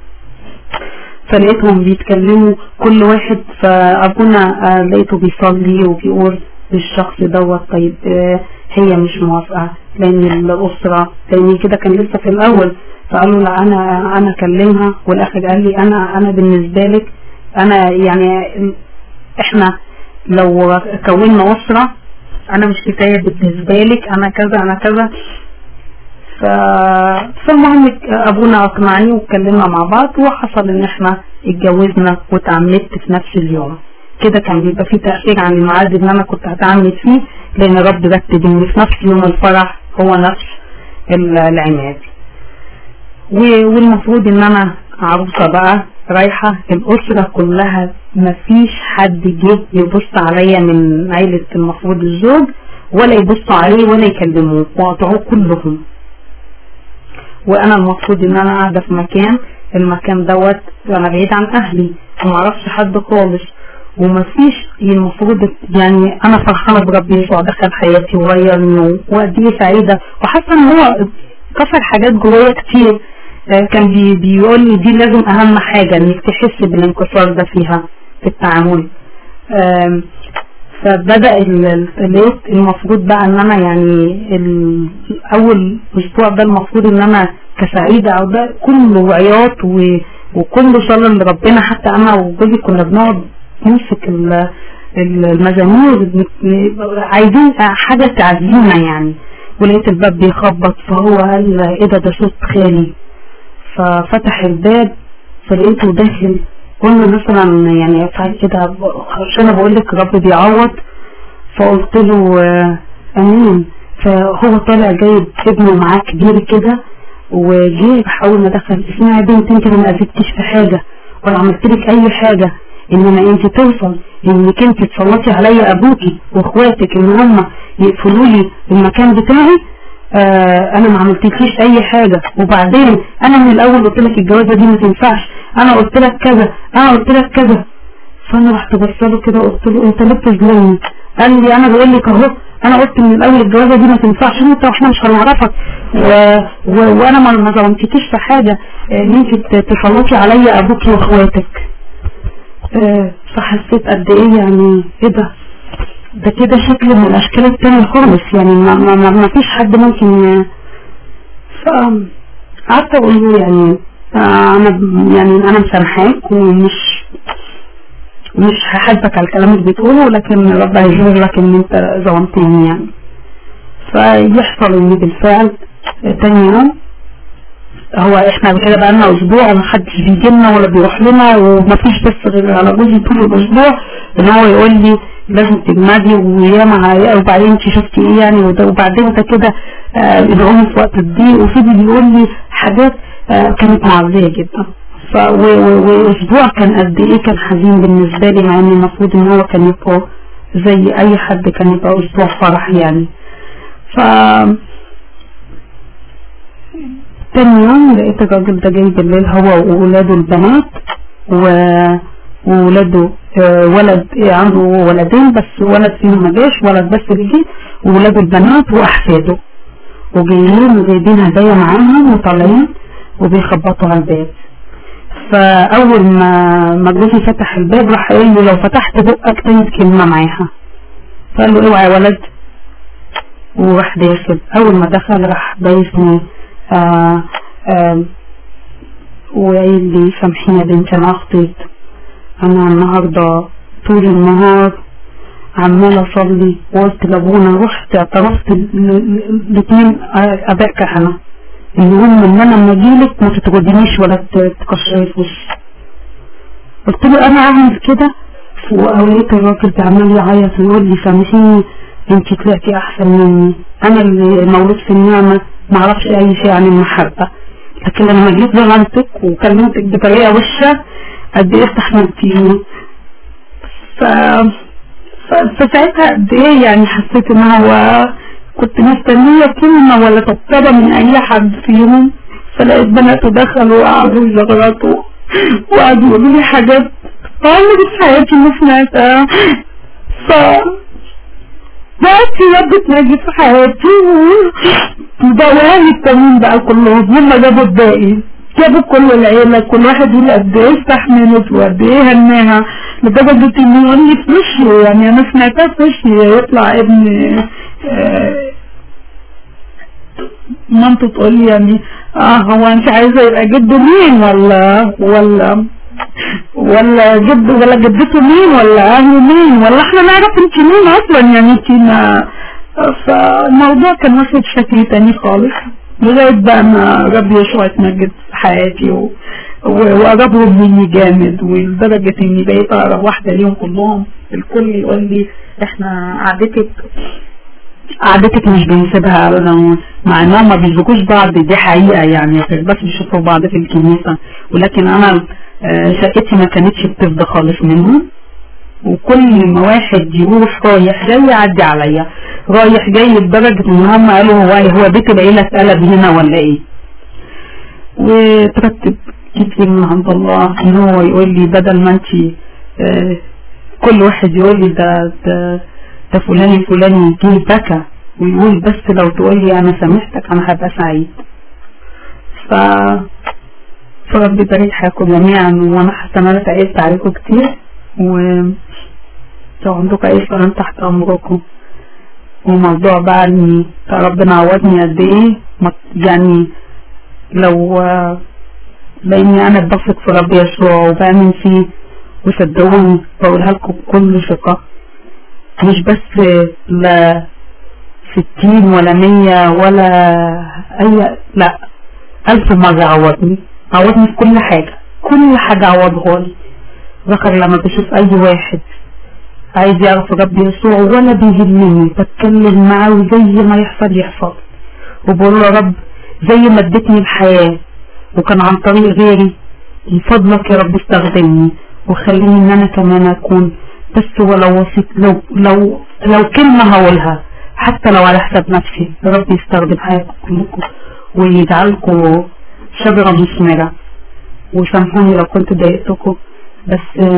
فلقيتهم بيتكلموا كل واحد فابونا آه لقيته بيصلي وبيقول للشخص دوت طيب آه هي مش موافقة لان الاسرة لان كده كان لسه في الاول فقالوا لا انا انا اكلمها والاخر قال لي انا انا بالنسبة لك انا يعني احنا لو كونا اسرة انا مش كفاية بالنسبة لك انا كذا انا كذا ف... فالمهم ابونا اقنعني واتكلمنا مع بعض وحصل ان احنا اتجوزنا وتعمدت في نفس اليوم كده كان بيبقى في تأثير عن الميعاد اللي انا كنت هتعمد فيه لان رب رتب ان في نفس يوم الفرح هو نفس العماد والمفروض ان انا عروسة بقى رايحة الأسرة كلها مفيش حد جه يبص عليا من عيلة المفروض الزوج ولا يبصوا عليه ولا يكلموه وقطعوه كلهم وانا المفروض ان انا قاعدة في مكان المكان دوت انا بعيد عن اهلي ومعرفش حد خالص ومفيش المفروض يعني انا فرحانة بربي يسوع دخل حياتي وغيرني وقد ايه سعيدة وحاسة ان هو كسر حاجات جوايا كتير كان بي بيقول لي دي لازم اهم حاجة انك تحس بالانكسار ده فيها في التعامل فبدأ لقيت المفروض بقى ان انا يعني اول اسبوع ده المفروض ان انا كسعيدة او ده كله عياط وكله صلاة لربنا حتى انا وجوزي كنا بنقعد نمسك المزامير بت- عايزين حاجة تعزينا يعني ولقيت الباب بيخبط فهو قال ايه ده ده صوت خالي ففتح الباب فلقيته داخل قلنا مثلا يعني افعل كده عشان انا بقول لك رب بيعوض فقلت له آه، امين فهو طالع جايب ابنه معاه كبير كده وجه راح اول ما دخل اسمعي يا بنت انت ما اذيتيش في حاجه ولا عملت لك اي حاجه انما انت توصل انك انت تصلتي عليا ابوكي واخواتك ان هم يقفلوا لي المكان بتاعي آه انا ما عملتلكيش اي حاجه وبعدين انا من الاول قلت لك الجوازه دي ما تنفعش انا قلت لك كذا انا قلت لك كذا فانا رحت بصله كده قلت له انت ليه بتظلمني قال لي انا بقول لك اهو انا قلت من الاول الجوازه دي ما تنفعش انت واحنا مش هنعرفك و... و... وانا ما ما ظلمتكيش في حاجه آه، ان انت ت- تسلطي عليا ابوكي واخواتك آه، فحسيت قد ايه يعني ايه ده ده كده شكل من الاشكال التانية خالص يعني ما, ما, ما, ما فيش حد ممكن آه، ف قعدت اقول له يعني آه، انا يعني انا مسامحاك ومش مش هحاسبك على الكلام اللي بتقوله لكن رب هيظهر لك ان انت ظلمتني يعني فيحصل ان بالفعل آه، تاني يوم هو احنا كده بقالنا اسبوع ومحدش بيجي لنا ولا بيروح لنا ومفيش بس غير على جوزي طول الاسبوع ان هو يقول لي لازم تجمدي وياما وبعدين انت شفتي ايه يعني وده وبعدين ده كده آه، ادعوني في وقت الضيق وفضل يقول لي حاجات آه، كانت معزيه جدا ف و- و- واسبوع كان قد ايه كان حزين بالنسبه لي مع ان المفروض ان هو كان يبقى زي اي حد كان يبقى اسبوع فرح يعني ف تاني يوم لقيت الراجل ده جاي بالليل هو وولاده البنات و وولاده آه، ولد آه، عنده ولدين بس ولد فيهم ما جاش ولد بس اللي جه وولاده البنات واحفاده وجايين وجايبين هدايا معاهم وطالعين وبيخبطوا على الباب فاول ما ما جوزي فتح الباب راح قايل له لو فتحت بقك تاني كلمه معاها فقال له اوعى يا ولد وراح داخل اول ما دخل راح بايسني آه آه وقايل لي سامحيني يا بنتي انا اخطيت انا النهارده طول النهار عمال اصلي وقلت لابونا رحت اعترفت الاثنين اباء كهنه اللي هم ان انا لما اجيلك ما تتغدنيش ولا ت- تكشري في وشي قلت له انا اعمل كده ولقيت الراجل ده عمال يعيط ويقول لي سامحيني انت طلعتي احسن مني انا اللي مولود في النعمه ما اعرفش اي شيء عن المحبه لكن لما جيت ظلمتك وكلمتك بطريقه وحشه قد ايه استحملتيني ف ف- فساعتها قد ايه يعني حسيت ان هو كنت مستنيه كلمه ولا طبطبه من اي حد فيهم فلقيت بناته دخلوا وقعدوا يزغرطوا وقعدوا يقولوا لي حاجات عمري في حياتي ما سمعتها ف بقت رب تناجي في حياتي وبقواني التانيين بقى كلهم هم جابوا الباقي جابوا كل العيلة كل واحد يقول قد ايه استحملت وقد ايه هناها لدرجة انه يقول لي في وشي يعني انا سمعتها في وشي يطلع ابن آه، مامته تقول لي يعني اه هو انت عايزه يبقى جده مين ولا ولا ولا جده ولا جدته مين ولا اهله مين ولا احنا نعرف انت مين اصلا يعني انت ما فالموضوع كان واخد شكل تاني خالص لغاية بقى ما ربي يشوع اتمجد في حياتي و... و- وقربوا مني جامد ولدرجة اني بقيت اقرب واحدة ليهم كلهم الكل يقول لي احنا قعدتك قعدتك مش بنسيبها ابدا مع انهم ما بيشبكوش بعض دي حقيقة يعني بس بيشوفوا بعض في الكنيسة ولكن انا آه، شقتي ما كانتش بتفضى خالص منهم وكل ما واحد يروح رايح جاي يعدي عليا رايح جاي لدرجة ان هم قالوا هو هو بيت العيلة اتقلب هنا ولا ايه وترتب كتير من عند الله ان هو يقول لي بدل ما انت آه، كل واحد يقول لي ده ده ده فلان الفلاني يجي بكى ويقول بس لو تقول لي انا سامحتك انا هبقى سعيد ف فربي يبارك حياتكم جميعا وانا حاسه ان انا تعبت عليكم كتير و لو عندكم اي سؤال تحت امركم وموضوع بقى اني ربنا عوضني قد ايه ما- يعني لو لاني انا بثق في رب يسوع وبامن فيه وصدقوني بقولها لكم بكل ثقه مش بس لا ستين ولا مية ولا أي لا ألف مرة عوضني عوضني في كل حاجة كل حاجة عوضها لي ذكر لما بشوف أي واحد عايز يعرف رب يسوع ولا بيهمني بتكلم معاه وزي ما يحصل يحصل وبقول له يا رب زي ما اديتني الحياة وكان عن طريق غيري من فضلك يا رب استخدمني وخليني ان انا كمان اكون بس ولو وسيط لو لو لو كلمة هقولها حتى لو على حساب نفسي يا رب يستخدم حياتكم كلكم ويجعلكم شجرة مثمرة وسامحوني لو كنت ضايقتكم بس